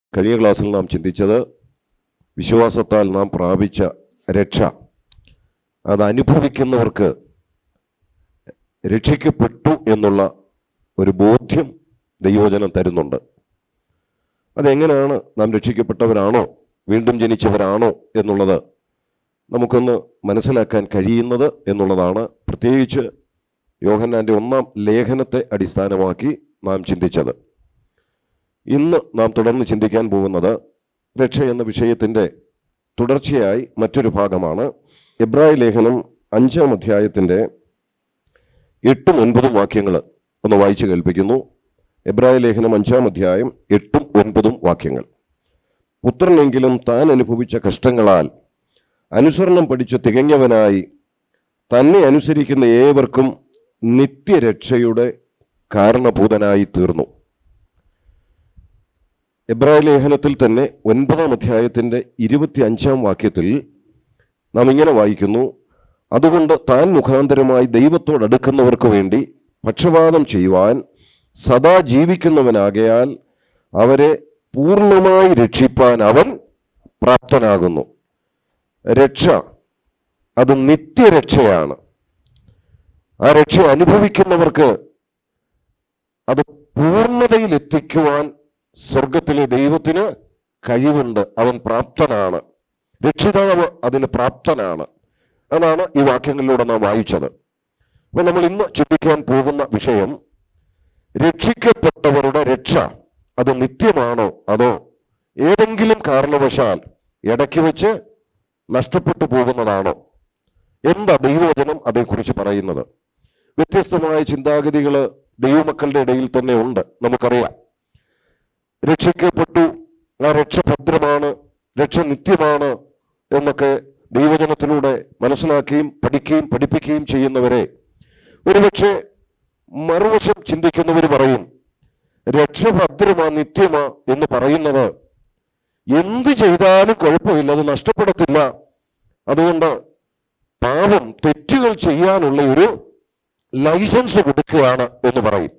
കഴിഞ്ഞ ക്ലാസ്സിൽ നാം ചിന്തിച്ചത് വിശ്വാസത്താൽ നാം പ്രാപിച്ച രക്ഷ അത് അനുഭവിക്കുന്നവർക്ക് രക്ഷിക്കപ്പെട്ടു എന്നുള്ള ഒരു ബോധ്യം ദൈവവചനം തരുന്നുണ്ട് അതെങ്ങനെയാണ് നാം രക്ഷിക്കപ്പെട്ടവരാണോ വീണ്ടും ജനിച്ചവരാണോ എന്നുള്ളത് നമുക്കൊന്ന് മനസ്സിലാക്കാൻ കഴിയുന്നത് എന്നുള്ളതാണ് പ്രത്യേകിച്ച് യോഹന്നാൻ്റെ ഒന്നാം ലേഖനത്തെ അടിസ്ഥാനമാക്കി നാം ചിന്തിച്ചത് ഇന്ന് നാം തുടർന്ന് ചിന്തിക്കാൻ പോകുന്നത് രക്ഷ എന്ന വിഷയത്തിൻ്റെ തുടർച്ചയായി മറ്റൊരു ഭാഗമാണ് എബ്രായ ലേഖനം അഞ്ചാം അധ്യായത്തിൻ്റെ എട്ടും ഒൻപതും വാക്യങ്ങൾ ഒന്ന് വായിച്ചു കേൾപ്പിക്കുന്നു എബ്രായ ലേഖനം അഞ്ചാം അധ്യായം എട്ടും ഒൻപതും വാക്യങ്ങൾ പുത്രനെങ്കിലും താൻ അനുഭവിച്ച കഷ്ടങ്ങളാൽ അനുസരണം പഠിച്ച് തികഞ്ഞവനായി തന്നെ അനുസരിക്കുന്ന ഏവർക്കും നിത്യരക്ഷയുടെ കാരണഭൂതനായി തീർന്നു എബ്രായ ലേഖനത്തിൽ തന്നെ ഒൻപതാം അധ്യായത്തിൻ്റെ ഇരുപത്തി അഞ്ചാം വാക്യത്തിൽ നാം ഇങ്ങനെ വായിക്കുന്നു അതുകൊണ്ട് താൻ മുഖാന്തരമായി ദൈവത്തോടടുക്കുന്നവർക്ക് വേണ്ടി പക്ഷപാതം ചെയ്യുവാൻ സദാ ജീവിക്കുന്നവനാകയാൽ അവരെ പൂർണ്ണമായി രക്ഷിപ്പാൻ അവൻ പ്രാപ്തനാകുന്നു രക്ഷ അത് നിത്യരക്ഷയാണ് ആ രക്ഷ അനുഭവിക്കുന്നവർക്ക് അത് പൂർണ്ണതയിൽ എത്തിക്കുവാൻ സ്വർഗത്തിലെ ദൈവത്തിന് കഴിവുണ്ട് അവൻ പ്രാപ്തനാണ് രക്ഷിതാവ് അതിന് പ്രാപ്തനാണ് അതാണ് ഈ വാക്യങ്ങളിലൂടെ നാം വായിച്ചത് അപ്പൊ നമ്മൾ ഇന്ന് ചിന്തിക്കാൻ പോകുന്ന വിഷയം രക്ഷിക്കപ്പെട്ടവരുടെ രക്ഷ അത് നിത്യമാണോ അതോ ഏതെങ്കിലും കാരണവശാൽ ഇടയ്ക്ക് വെച്ച് നഷ്ടപ്പെട്ടു പോകുന്നതാണോ എന്താ ദൈവവചനം അതേക്കുറിച്ച് പറയുന്നത് വ്യത്യസ്തമായ ചിന്താഗതികൾ ദൈവമക്കളുടെ ഇടയിൽ തന്നെ ഉണ്ട് നമുക്കറിയാം രക്ഷിക്കപ്പെട്ടു ആ രക്ഷ ഭദ്രമാണ് രക്ഷ നിത്യമാണ് എന്നൊക്കെ ദൈവജനത്തിലൂടെ മനസ്സിലാക്കുകയും പഠിക്കുകയും പഠിപ്പിക്കുകയും ചെയ്യുന്നവരെ ഒരുപക്ഷെ മറുവശം ചിന്തിക്കുന്നവർ പറയും രക്ഷ ഭദ്രമാ നിത്യമാ എന്ന് പറയുന്നത് എന്ത് ചെയ്താലും കുഴപ്പമില്ല അത് നഷ്ടപ്പെടത്തില്ല അതുകൊണ്ട് പാപം തെറ്റുകൾ ചെയ്യാനുള്ള ഒരു ലൈസൻസ് കൊടുക്കുകയാണ് എന്ന് പറയും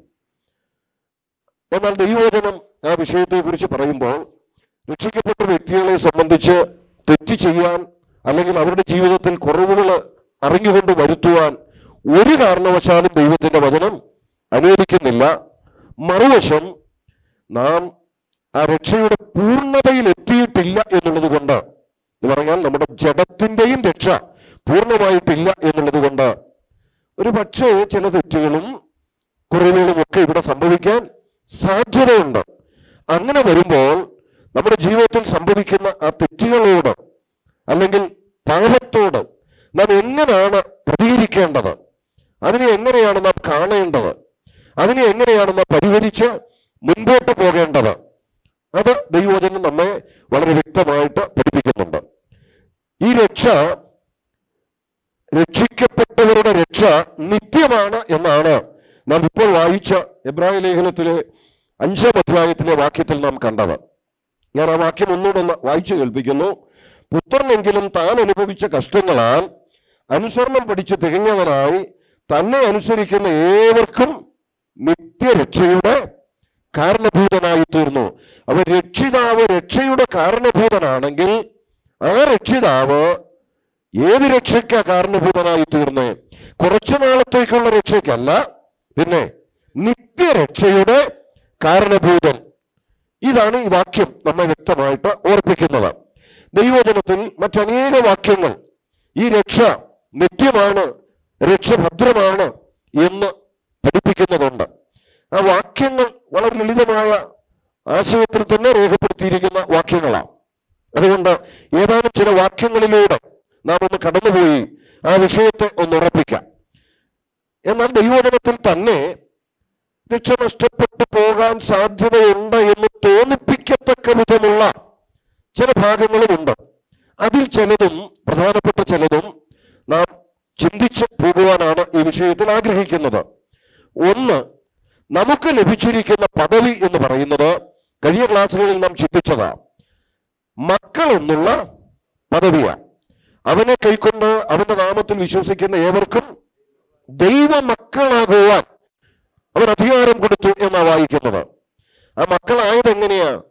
എന്നാൽ ദൈവവചനം ആ വിഷയത്തെക്കുറിച്ച് പറയുമ്പോൾ രക്ഷിക്കപ്പെട്ട വ്യക്തികളെ സംബന്ധിച്ച് തെറ്റ് ചെയ്യാൻ അല്ലെങ്കിൽ അവരുടെ ജീവിതത്തിൽ കുറവുകൾ അറിഞ്ഞുകൊണ്ട് വരുത്തുവാൻ ഒരു കാരണവശാലും ദൈവത്തിന്റെ വചനം അനുവദിക്കുന്നില്ല മറുവശം നാം ആ രക്ഷയുടെ പൂർണ്ണതയിൽ എത്തിയിട്ടില്ല എന്നുള്ളത് കൊണ്ട് എന്ന് പറഞ്ഞാൽ നമ്മുടെ ജഡത്തിന്റെയും രക്ഷ പൂർണ്ണമായിട്ടില്ല എന്നുള്ളത് കൊണ്ട് ഒരു പക്ഷേ ചില തെറ്റുകളും കുറവുകളും ഒക്കെ ഇവിടെ സംഭവിക്കാൻ സാധ്യതയുണ്ട് അങ്ങനെ വരുമ്പോൾ നമ്മുടെ ജീവിതത്തിൽ സംഭവിക്കുന്ന ആ തെറ്റുകളോട് അല്ലെങ്കിൽ പാപത്തോട് നാം എങ്ങനെയാണ് പ്രതികരിക്കേണ്ടത് അതിനെ എങ്ങനെയാണ് നാം കാണേണ്ടത് അതിനെ എങ്ങനെയാണ് നാം പരിഹരിച്ച് മുൻപോട്ട് പോകേണ്ടത് അത് ദൈവവചനം നമ്മെ വളരെ വ്യക്തമായിട്ട് പഠിപ്പിക്കുന്നുണ്ട് ഈ രക്ഷ രക്ഷിക്കപ്പെട്ടവരുടെ രക്ഷ നിത്യമാണ് എന്നാണ് നാം ഇപ്പോൾ വായിച്ച എബ്രായ ലേഖനത്തിലെ അഞ്ചാം അധ്യായത്തിലെ വാക്യത്തിൽ നാം കണ്ടത് ഞാൻ ആ വാക്യം ഒന്നുകൂടെ ഒന്ന് വായിച്ചു കേൾപ്പിക്കുന്നു പുത്രനെങ്കിലും താൻ അനുഭവിച്ച കഷ്ടങ്ങളാൽ അനുസരണം പഠിച്ച് തികഞ്ഞവനായി തന്നെ അനുസരിക്കുന്ന ഏവർക്കും നിത്യരക്ഷയുടെ കാരണഭൂതനായി തീർന്നു അവ രക്ഷിതാവ് രക്ഷയുടെ കാരണഭൂതനാണെങ്കിൽ ആ രക്ഷിതാവ് ഏത് രക്ഷയ്ക്കാ കാരണഭൂതനായി തീർന്നേ കുറച്ചു നാളത്തേക്കുള്ള രക്ഷയ്ക്കല്ല പിന്നെ നിത്യരക്ഷയുടെ കാരണഭൂതൻ ഇതാണ് ഈ വാക്യം നമ്മെ വ്യക്തമായിട്ട് ഓർപ്പിക്കുന്നത് ദൈവജനത്തിൽ മറ്റനേക വാക്യങ്ങൾ ഈ രക്ഷ നിത്യമാണ് രക്ഷ ഭദ്രമാണ് എന്ന് പഠിപ്പിക്കുന്നതുണ്ട് ആ വാക്യങ്ങൾ വളരെ ലളിതമായ ആശയത്തിൽ തന്നെ രേഖപ്പെടുത്തിയിരിക്കുന്ന വാക്യങ്ങളാണ് അതുകൊണ്ട് ഏതാനും ചില വാക്യങ്ങളിലൂടെ നാം ഒന്ന് കടന്നുപോയി ആ വിഷയത്തെ ഒന്ന് ഉറപ്പിക്കാം എന്നാൽ ദൈവജനത്തിൽ തന്നെ രക്ഷ നഷ്ടപ്പെട്ടു പോകാൻ സാധ്യതയുണ്ട് എന്ന് തോന്നിപ്പിക്കത്തക്ക വിധമുള്ള ചില ഭാഗങ്ങളുമുണ്ട് അതിൽ ചിലതും പ്രധാനപ്പെട്ട ചിലതും നാം ചിന്തിച്ച് പോകുവാനാണ് ഈ വിഷയത്തിൽ ആഗ്രഹിക്കുന്നത് ഒന്ന് നമുക്ക് ലഭിച്ചിരിക്കുന്ന പദവി എന്ന് പറയുന്നത് കഴിഞ്ഞ ക്ലാസ്സുകളിൽ നാം ചിന്തിച്ചതാ മക്കൾ എന്നുള്ള പദവിയാണ് അവനെ കൈക്കൊണ്ട് അവന്റെ നാമത്തിൽ വിശ്വസിക്കുന്ന ഏവർക്കും ദൈവ മക്കളാകുവാൻ അവൻ അധികാരം കൊടുത്തു എന്നാ വായിക്കുന്നത് ആ മക്കളായത് എങ്ങനെയാ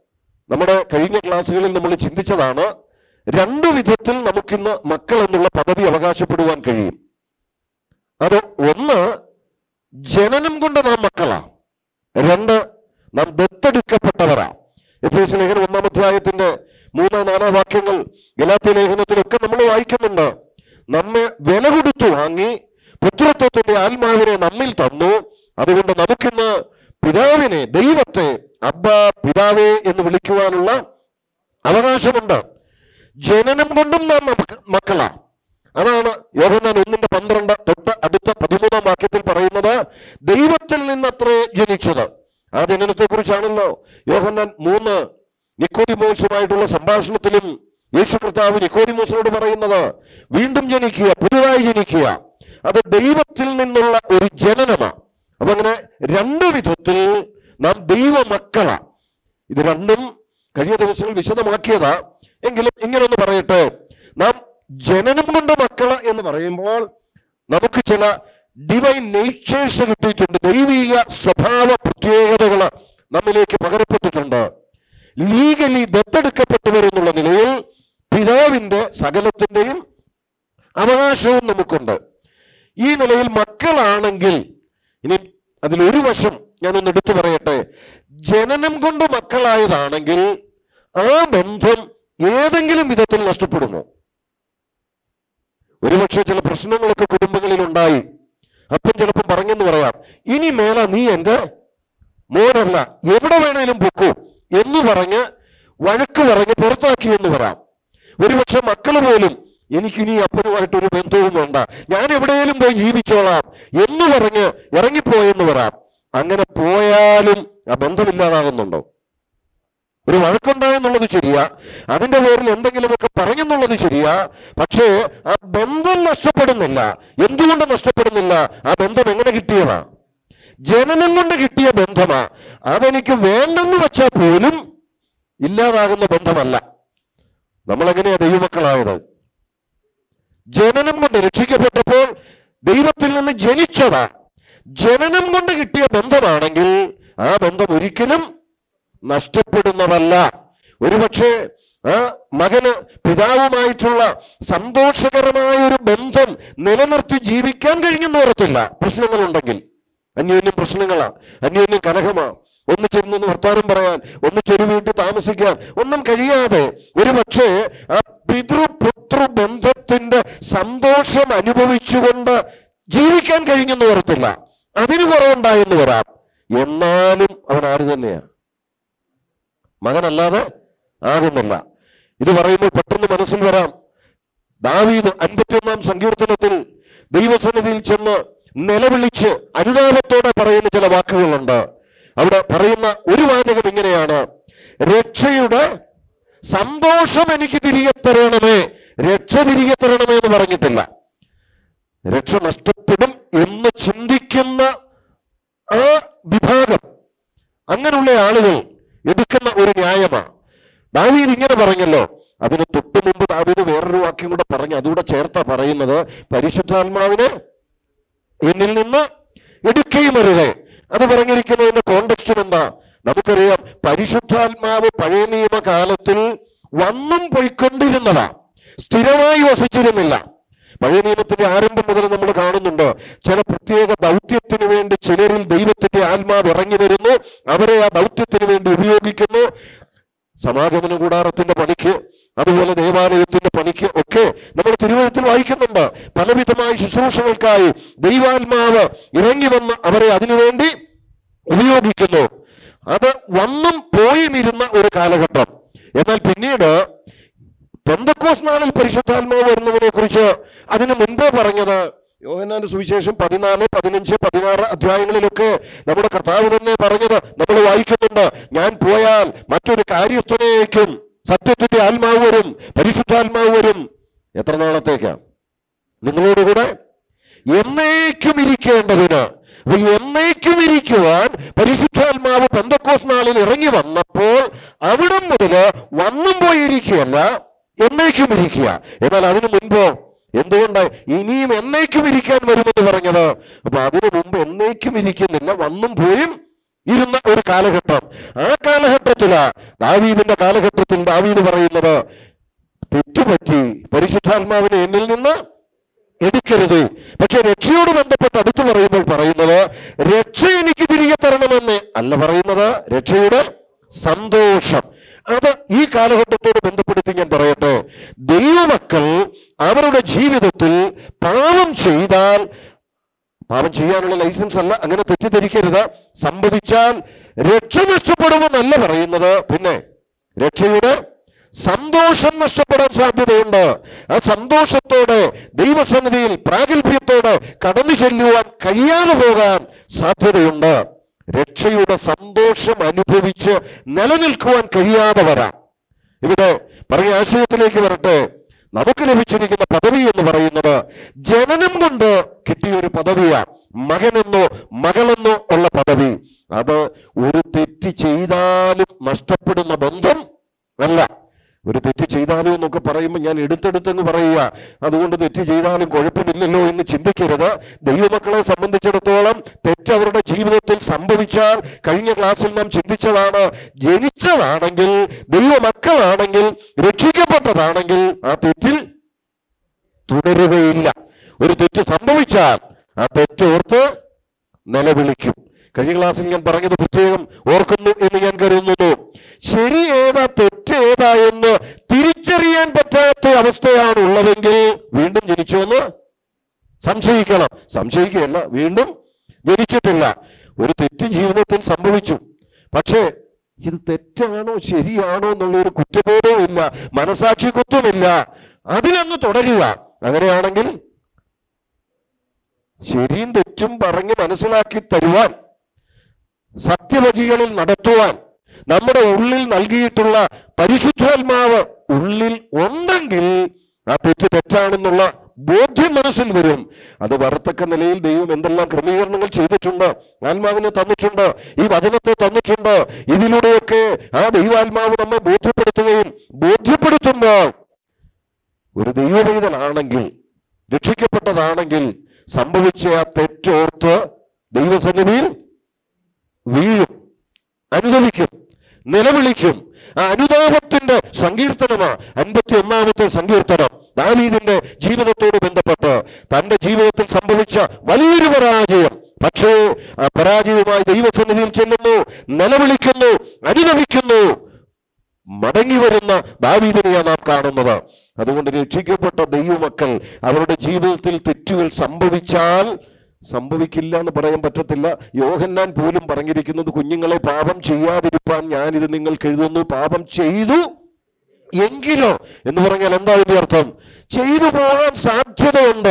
നമ്മുടെ കഴിഞ്ഞ ക്ലാസ്സുകളിൽ നമ്മൾ ചിന്തിച്ചതാണ് രണ്ടു വിധത്തിൽ നമുക്കിന്ന് മക്കൾ എന്നുള്ള പദവി അവകാശപ്പെടുവാൻ കഴിയും അത് ഒന്ന് ജനനം കൊണ്ട് നാം മക്കളാ രണ്ട് നാം ദത്തെടുക്കപ്പെട്ടവരാ എഫ് എസ് ലേഖനം ഒന്നാം അധ്യായത്തിന്റെ മൂന്നോ നാലോ വാക്യങ്ങൾ ഗലാത്യ ലേഖനത്തിലൊക്കെ നമ്മൾ വായിക്കുന്നുണ്ട് നമ്മെ വില കൊടുത്തു വാങ്ങി പുത്രത്വത്തിന്റെ ആത്മാവിനെ നമ്മിൽ തന്നു അതുകൊണ്ട് നമുക്കിന്ന് പിതാവിനെ ദൈവത്തെ അബ്ബ പിതാവേ എന്ന് വിളിക്കുവാനുള്ള അവകാശമുണ്ട് ജനനം കൊണ്ടും നാം നമുക്ക് മക്കളാ അതാണ് യോഹന്നാൻ ഒന്നിന്റെ പന്ത്രണ്ട് തൊട്ട് അടുത്ത പതിമൂന്നാം വാക്യത്തിൽ പറയുന്നത് ദൈവത്തിൽ നിന്നത്രേ ജനിച്ചത് ആ ജനനത്തെ കുറിച്ചാണല്ലോ യോഹന്നാൻ മൂന്ന് നിക്കോദിമോസുമായിട്ടുള്ള സംഭാഷണത്തിലും യേശു കർത്താവ് നിക്കോദിമോസിനോട് പറയുന്നത് വീണ്ടും ജനിക്കുക പുതുതായി ജനിക്കുക അത് ദൈവത്തിൽ നിന്നുള്ള ഒരു ജനനമാണ് അപ്പൊ അങ്ങനെ രണ്ടു വിധത്തിൽ നാം ദൈവമക്കളാ ഇത് രണ്ടും കഴിഞ്ഞ ദിവസങ്ങൾ വിശദമാക്കിയതാ എങ്കിലും ഇങ്ങനെ ഒന്ന് പറയട്ടെ നാം ജനനം കൊണ്ട് മക്കള് എന്ന് പറയുമ്പോൾ നമുക്ക് ചില ഡിവൈൻ നേച്ചേഴ്സ് കിട്ടിയിട്ടുണ്ട് ദൈവിക സ്വഭാവ പ്രത്യേകതകൾ നമ്മിലേക്ക് പകരപ്പെട്ടിട്ടുണ്ട് ലീഗലി ദത്തെടുക്കപ്പെട്ടവർ എന്നുള്ള നിലയിൽ പിതാവിന്റെ സകലത്തിന്റെയും അവകാശവും നമുക്കുണ്ട് ഈ നിലയിൽ മക്കളാണെങ്കിൽ ഇനി അതിലൊരു വശം ഞാനൊന്ന് എടുത്തു പറയട്ടെ ജനനം കൊണ്ട് മക്കളായതാണെങ്കിൽ ആ ബന്ധം ഏതെങ്കിലും വിധത്തിൽ നഷ്ടപ്പെടുമോ ഒരുപക്ഷെ ചില പ്രശ്നങ്ങളൊക്കെ കുടുംബങ്ങളിൽ ഉണ്ടായി അപ്പം ചിലപ്പം പറഞ്ഞെന്ന് പറയാം ഇനി മേല നീ എൻ്റെ മോനല്ല എവിടെ വേണേലും പൊക്കൂ എന്ന് പറഞ്ഞ് വഴക്ക് പറഞ്ഞ് പുറത്താക്കി എന്ന് വരാം ഒരുപക്ഷെ മക്കള് പോലും എനിക്കിനി അപ്പനുമായിട്ട് ഒരു ബന്ധവും വേണ്ട ഞാൻ എവിടെയെങ്കിലും പോയി ജീവിച്ചോളാം എന്ന് പറഞ്ഞ് ഇറങ്ങിപ്പോയെന്ന് വരാം അങ്ങനെ പോയാലും ആ ബന്ധമില്ലാതാകുന്നുണ്ടോ ഒരു വഴക്കുണ്ടായെന്നുള്ളത് ശരിയാ അതിന്റെ പേരിൽ എന്തെങ്കിലുമൊക്കെ പറഞ്ഞെന്നുള്ളത് ശരിയാ പക്ഷേ ആ ബന്ധം നഷ്ടപ്പെടുന്നില്ല എന്തുകൊണ്ട് നഷ്ടപ്പെടുന്നില്ല ആ ബന്ധം എങ്ങനെ കിട്ടിയതാ ജനനം കൊണ്ട് കിട്ടിയ ബന്ധമാ അതെനിക്ക് വേണ്ടെന്ന് വെച്ചാൽ പോലും ഇല്ലാതാകുന്ന ബന്ധമല്ല നമ്മൾ എങ്ങനെയാ ദൈവമക്കളായത് ജനനം കൊണ്ട് രക്ഷിക്കപ്പെട്ടപ്പോൾ ദൈവത്തിൽ നിന്ന് ജനിച്ചതാ ജനനം കൊണ്ട് കിട്ടിയ ബന്ധമാണെങ്കിൽ ആ ബന്ധം ഒരിക്കലും നഷ്ടപ്പെടുന്നതല്ല ഒരുപക്ഷെ ആ മകന് പിതാവുമായിട്ടുള്ള സന്തോഷകരമായ ഒരു ബന്ധം നിലനിർത്തി ജീവിക്കാൻ കഴിഞ്ഞെന്ന് ഓർത്തില്ല പ്രശ്നങ്ങളുണ്ടെങ്കിൽ അന്യോന്യം പ്രശ്നങ്ങളാ അന്യോന്യം കലഹമാ ഒന്നിച്ചിരുന്ന് വർത്താനം പറയാൻ ഒന്നിച്ചൊരു വീട്ടിൽ താമസിക്കാൻ ഒന്നും കഴിയാതെ ഒരു പക്ഷേ ആ പിതൃപുത്ര ബന്ധത്തിന്റെ സന്തോഷം അനുഭവിച്ചുകൊണ്ട് ജീവിക്കാൻ കഴിഞ്ഞെന്ന് ഓർത്തില്ല അതിന് കുറവുണ്ടായെന്ന് വരാം എന്നാലും അവൻ ആര് തന്നെയാ മകനല്ലാതെ ആകുന്നില്ല ഇത് പറയുമ്പോൾ പെട്ടെന്ന് മനസ്സിൽ വരാം ദാവീദ് അൻപത്തിയൊന്നാം സങ്കീർത്തനത്തിൽ ദൈവസന്നിധിയിൽ ചെന്ന് നിലവിളിച്ച് അനുതാപത്തോടെ പറയുന്ന ചില വാക്കുകളുണ്ട് അവിടെ പറയുന്ന ഒരു വാചകം ഇങ്ങനെയാണ് രക്ഷയുടെ സന്തോഷം എനിക്ക് തിരികെ തരണമേ രക്ഷ തിരികെ തരണമേ എന്ന് പറഞ്ഞിട്ടില്ല രക്ഷ നഷ്ടപ്പെടും എന്ന് ചിന്തിക്കുന്ന ആ വിഭാഗം അങ്ങനെയുള്ള ആളുകൾ എടുക്കുന്ന ഒരു ന്യായമാണ് ദാവീദ് ഇങ്ങനെ പറഞ്ഞല്ലോ അതിന് തൊട്ടു മുമ്പ് ദാവീദ് വേറൊരു വാക്യം കൂടെ പറഞ്ഞു അതുകൂടെ ചേർത്ത പറയുന്നത് പരിശുദ്ധാത്മാവിനെ എന്നിൽ നിന്ന് എടുക്കുകയും അരുതേ അത് പറഞ്ഞിരിക്കുന്നതിന്റെ കോണ്ടക്സ്റ്റും എന്താ നമുക്കറിയാം പരിശുദ്ധാത്മാവ് പഴയ നിയമ കാലത്തിൽ വന്നും പോയിക്കൊണ്ടിരുന്നതാ സ്ഥിരമായി വസിച്ചിരുന്നില്ല പഴയ നിയമത്തിന്റെ ആരംഭം മുതൽ നമ്മൾ കാണുന്നുണ്ട് ചില പ്രത്യേക ദൗത്യത്തിന് വേണ്ടി ചിലരിൽ ദൈവത്തിന്റെ ആത്മാവ് ഇറങ്ങി വരുന്നു അവരെ ആ ദൗത്യത്തിന് വേണ്ടി ഉപയോഗിക്കുന്നു സമാഗമന കൂടാരത്തിന്റെ പണിക്ക് അതുപോലെ ദേവാലയത്തിന്റെ പണിക്ക് ഒക്കെ നമ്മൾ തിരുവഴുത്തിൽ വായിക്കുന്നുണ്ട് പലവിധമായ ശുശ്രൂഷകൾക്കായി ദൈവാത്മാവ് ഇറങ്ങി വന്ന് അവരെ അതിനുവേണ്ടി ഉപയോഗിക്കുന്നു അത് വന്നും പോയും ഇരുന്ന ഒരു കാലഘട്ടം എന്നാൽ പിന്നീട് പെന്തക്കോസ് നാളിൽ പരിശുദ്ധാത്മാവ് വരുന്നതിനെ കുറിച്ച് അതിനു മുൻപേ പറഞ്ഞത് യോഹന്നാന്റെ സുവിശേഷം പതിനാല് പതിനഞ്ച് പതിനാറ് അധ്യായങ്ങളിലൊക്കെ നമ്മുടെ കർത്താവ് തന്നെ പറഞ്ഞത് നമ്മൾ വായിക്കുന്നുണ്ട് ഞാൻ പോയാൽ മറ്റൊരു കാര്യസ്ഥനേക്കും സത്യത്തിന്റെ ആത്മാവ് വരും പരിശുദ്ധാത്മാവ് വരും എത്ര നാളത്തേക്കാണ് നിങ്ങളോടുകൂടെ എന്നേക്കും ഇരിക്കേണ്ടതിന് അപ്പൊ എന്നേക്കും ഇരിക്കുവാൻ പരിശുദ്ധാത്മാവ് പെന്തക്കോസ് നാളിൽ ഇറങ്ങി വന്നപ്പോൾ അവിടം മുതല് വന്നും പോയിരിക്കുകയല്ല എന്നേക്കും ഇരിക്കുക എന്നാൽ അതിനു മുൻപോ എന്തുകൊണ്ട് ഇനിയും എന്നേക്കും ഇരിക്കാൻ വരുമെന്ന് പറഞ്ഞത് അപ്പൊ അതിനു മുമ്പ് എന്നേക്കും ഇരിക്കുന്നില്ല വന്നും പോയും ഇരുന്ന ഒരു കാലഘട്ടം ആ കാലഘട്ടത്തില് ദാവീദിന്റെ കാലഘട്ടത്തിൽ ദാവീദ് പറയുന്നത് തെറ്റുപറ്റി പരിശുദ്ധാത്മാവിനെ എന്നിൽ നിന്ന് എടുക്കരുത് പക്ഷെ രക്ഷയോട് ബന്ധപ്പെട്ട് അടുത്ത് പറയുമ്പോൾ പറയുന്നത് രക്ഷ എനിക്ക് തിരികെ തരണമെന്ന് അല്ല പറയുന്നത് രക്ഷയുടെ സന്തോഷം അത് ഈ കാലഘട്ടത്തോട് ബന്ധപ്പെടുത്തി ഞാൻ പറയട്ടെ ദൈവമക്കൾ അവരുടെ ജീവിതത്തിൽ പാപം ചെയ്താൽ പാപം ചെയ്യാനുള്ള ലൈസൻസ് അല്ല അങ്ങനെ തെറ്റിദ്ധരിക്കരുത് സംഭവിച്ചാൽ രക്ഷ നഷ്ടപ്പെടുമെന്നല്ല പറയുന്നത് പിന്നെ രക്ഷയുടെ സന്തോഷം നഷ്ടപ്പെടാൻ സാധ്യതയുണ്ട് ആ സന്തോഷത്തോടെ ദൈവസന്നിധിയിൽ പ്രാഗൽഭ്യത്തോടെ കടന്നു ചെല്ലുവാൻ കഴിയാതെ പോകാൻ സാധ്യതയുണ്ട് രക്ഷയുടെ സന്തോഷം അനുഭവിച്ച് നിലനിൽക്കുവാൻ കഴിയാതെ വരാം ഇവിടെ പറഞ്ഞ ആശയത്തിലേക്ക് വരട്ടെ നമുക്ക് ലഭിച്ചിരിക്കുന്ന പദവി എന്ന് പറയുന്നത് ജനനം കൊണ്ട് കിട്ടിയ ഒരു പദവിയാണ് മകനെന്നോ മകളെന്നോ ഉള്ള പദവി അത് ഒരു തെറ്റ് ചെയ്താലും നഷ്ടപ്പെടുന്ന ബന്ധം അല്ല ഒരു തെറ്റ് ചെയ്താലും എന്നൊക്കെ പറയുമ്പോൾ ഞാൻ എടുത്തെടുത്തെന്ന് പറയുക അതുകൊണ്ട് തെറ്റ് ചെയ്താലും കുഴപ്പമില്ലല്ലോ എന്ന് ചിന്തിക്കരുത് ദൈവമക്കളെ സംബന്ധിച്ചിടത്തോളം തെറ്റ് അവരുടെ ജീവിതത്തിൽ സംഭവിച്ചാൽ കഴിഞ്ഞ ക്ലാസ്സിൽ നാം ചിന്തിച്ചതാണ് ജനിച്ചതാണെങ്കിൽ ദൈവമക്കളാണെങ്കിൽ രക്ഷിക്കപ്പെട്ടതാണെങ്കിൽ ആ തെറ്റിൽ തുടരുകയില്ല ഒരു തെറ്റ് സംഭവിച്ചാൽ ആ തെറ്റ് ഓർത്ത് നിലവിളിക്കും കഴിഞ്ഞ ക്ലാസ്സിൽ ഞാൻ പറഞ്ഞത് പ്രത്യേകം ഓർക്കുന്നു എന്ന് ഞാൻ കരുതുന്നു ശരി ഏതാ തെറ്റ് ഏതാ എന്ന് തിരിച്ചറിയാൻ പറ്റാത്ത അവസ്ഥയാണ് ഉള്ളതെങ്കിൽ വീണ്ടും ജനിച്ചോന്ന് സംശയിക്കണം സംശയിക്കുകയല്ല വീണ്ടും ജനിച്ചിട്ടില്ല ഒരു തെറ്റ് ജീവിതത്തിൽ സംഭവിച്ചു പക്ഷേ ഇത് തെറ്റാണോ ശരിയാണോ എന്നുള്ള ഒരു കുറ്റബോധവും ഇല്ല മനസാക്ഷി കുത്തുമില്ല അതിലങ്ങ് തുടരുക അങ്ങനെയാണെങ്കിൽ ശരിയും തെറ്റും പറഞ്ഞ് മനസ്സിലാക്കി തരുവാൻ സത്യവചികളിൽ നടത്തുവാൻ നമ്മുടെ ഉള്ളിൽ നൽകിയിട്ടുള്ള പരിശുദ്ധാത്മാവ് ഉള്ളിൽ ഉണ്ടെങ്കിൽ ആ തെറ്റ് തെറ്റാണെന്നുള്ള ബോധ്യം മനസ്സിൽ വരും അത് വരത്തക്ക നിലയിൽ ദൈവം എന്തെല്ലാം ക്രമീകരണങ്ങൾ ചെയ്തിട്ടുണ്ട് ആത്മാവിനെ തന്നിട്ടുണ്ട് ഈ വചനത്തെ തന്നിട്ടുണ്ട് ഇതിലൂടെയൊക്കെ ആ ദൈവാത്മാവ് നമ്മെ ബോധ്യപ്പെടുത്തുകയും ബോധ്യപ്പെടുത്തുമ്പോൾ ഒരു ദൈവവേദനാണെങ്കിൽ രക്ഷിക്കപ്പെട്ടതാണെങ്കിൽ സംഭവിച്ച ആ തെറ്റോർത്ത് ദൈവസന്നിധിയിൽ വീഴും അനുദവിക്കും നിലവിളിക്കും ആ അനുതാപത്തിന്റെ സങ്കീർത്തനമാ അൻപത്തി ഒന്നാമത്തെ സങ്കീർത്തനം ദാവീദിന്റെ ജീവിതത്തോട് ബന്ധപ്പെട്ട് തന്റെ ജീവിതത്തിൽ സംഭവിച്ച വലിയൊരു പരാജയം പക്ഷേ ആ പരാജയവുമായി ദൈവസന്നിധിയിൽ ചെല്ലുന്നു നിലവിളിക്കുന്നു അനുദവിക്കുന്നു മടങ്ങി വരുന്ന ദാവീദിനെയാണ് നാം കാണുന്നത് അതുകൊണ്ട് രക്ഷിക്കപ്പെട്ട ദൈവമക്കൾ അവരുടെ ജീവിതത്തിൽ തെറ്റുകൾ സംഭവിച്ചാൽ സംഭവിക്കില്ല എന്ന് പറയാൻ പറ്റത്തില്ല യോഹന്നാൻ പോലും പറഞ്ഞിരിക്കുന്നത് കുഞ്ഞുങ്ങളെ പാപം ചെയ്യാതിരിപ്പാൻ ഞാനിത് നിങ്ങൾക്ക് എഴുതുന്നു പാപം ചെയ്തു എങ്കിലോ എന്ന് പറഞ്ഞാൽ എന്താ ഇതിന്റെ അർത്ഥം ചെയ്തു പോകാൻ സാധ്യതയുണ്ട്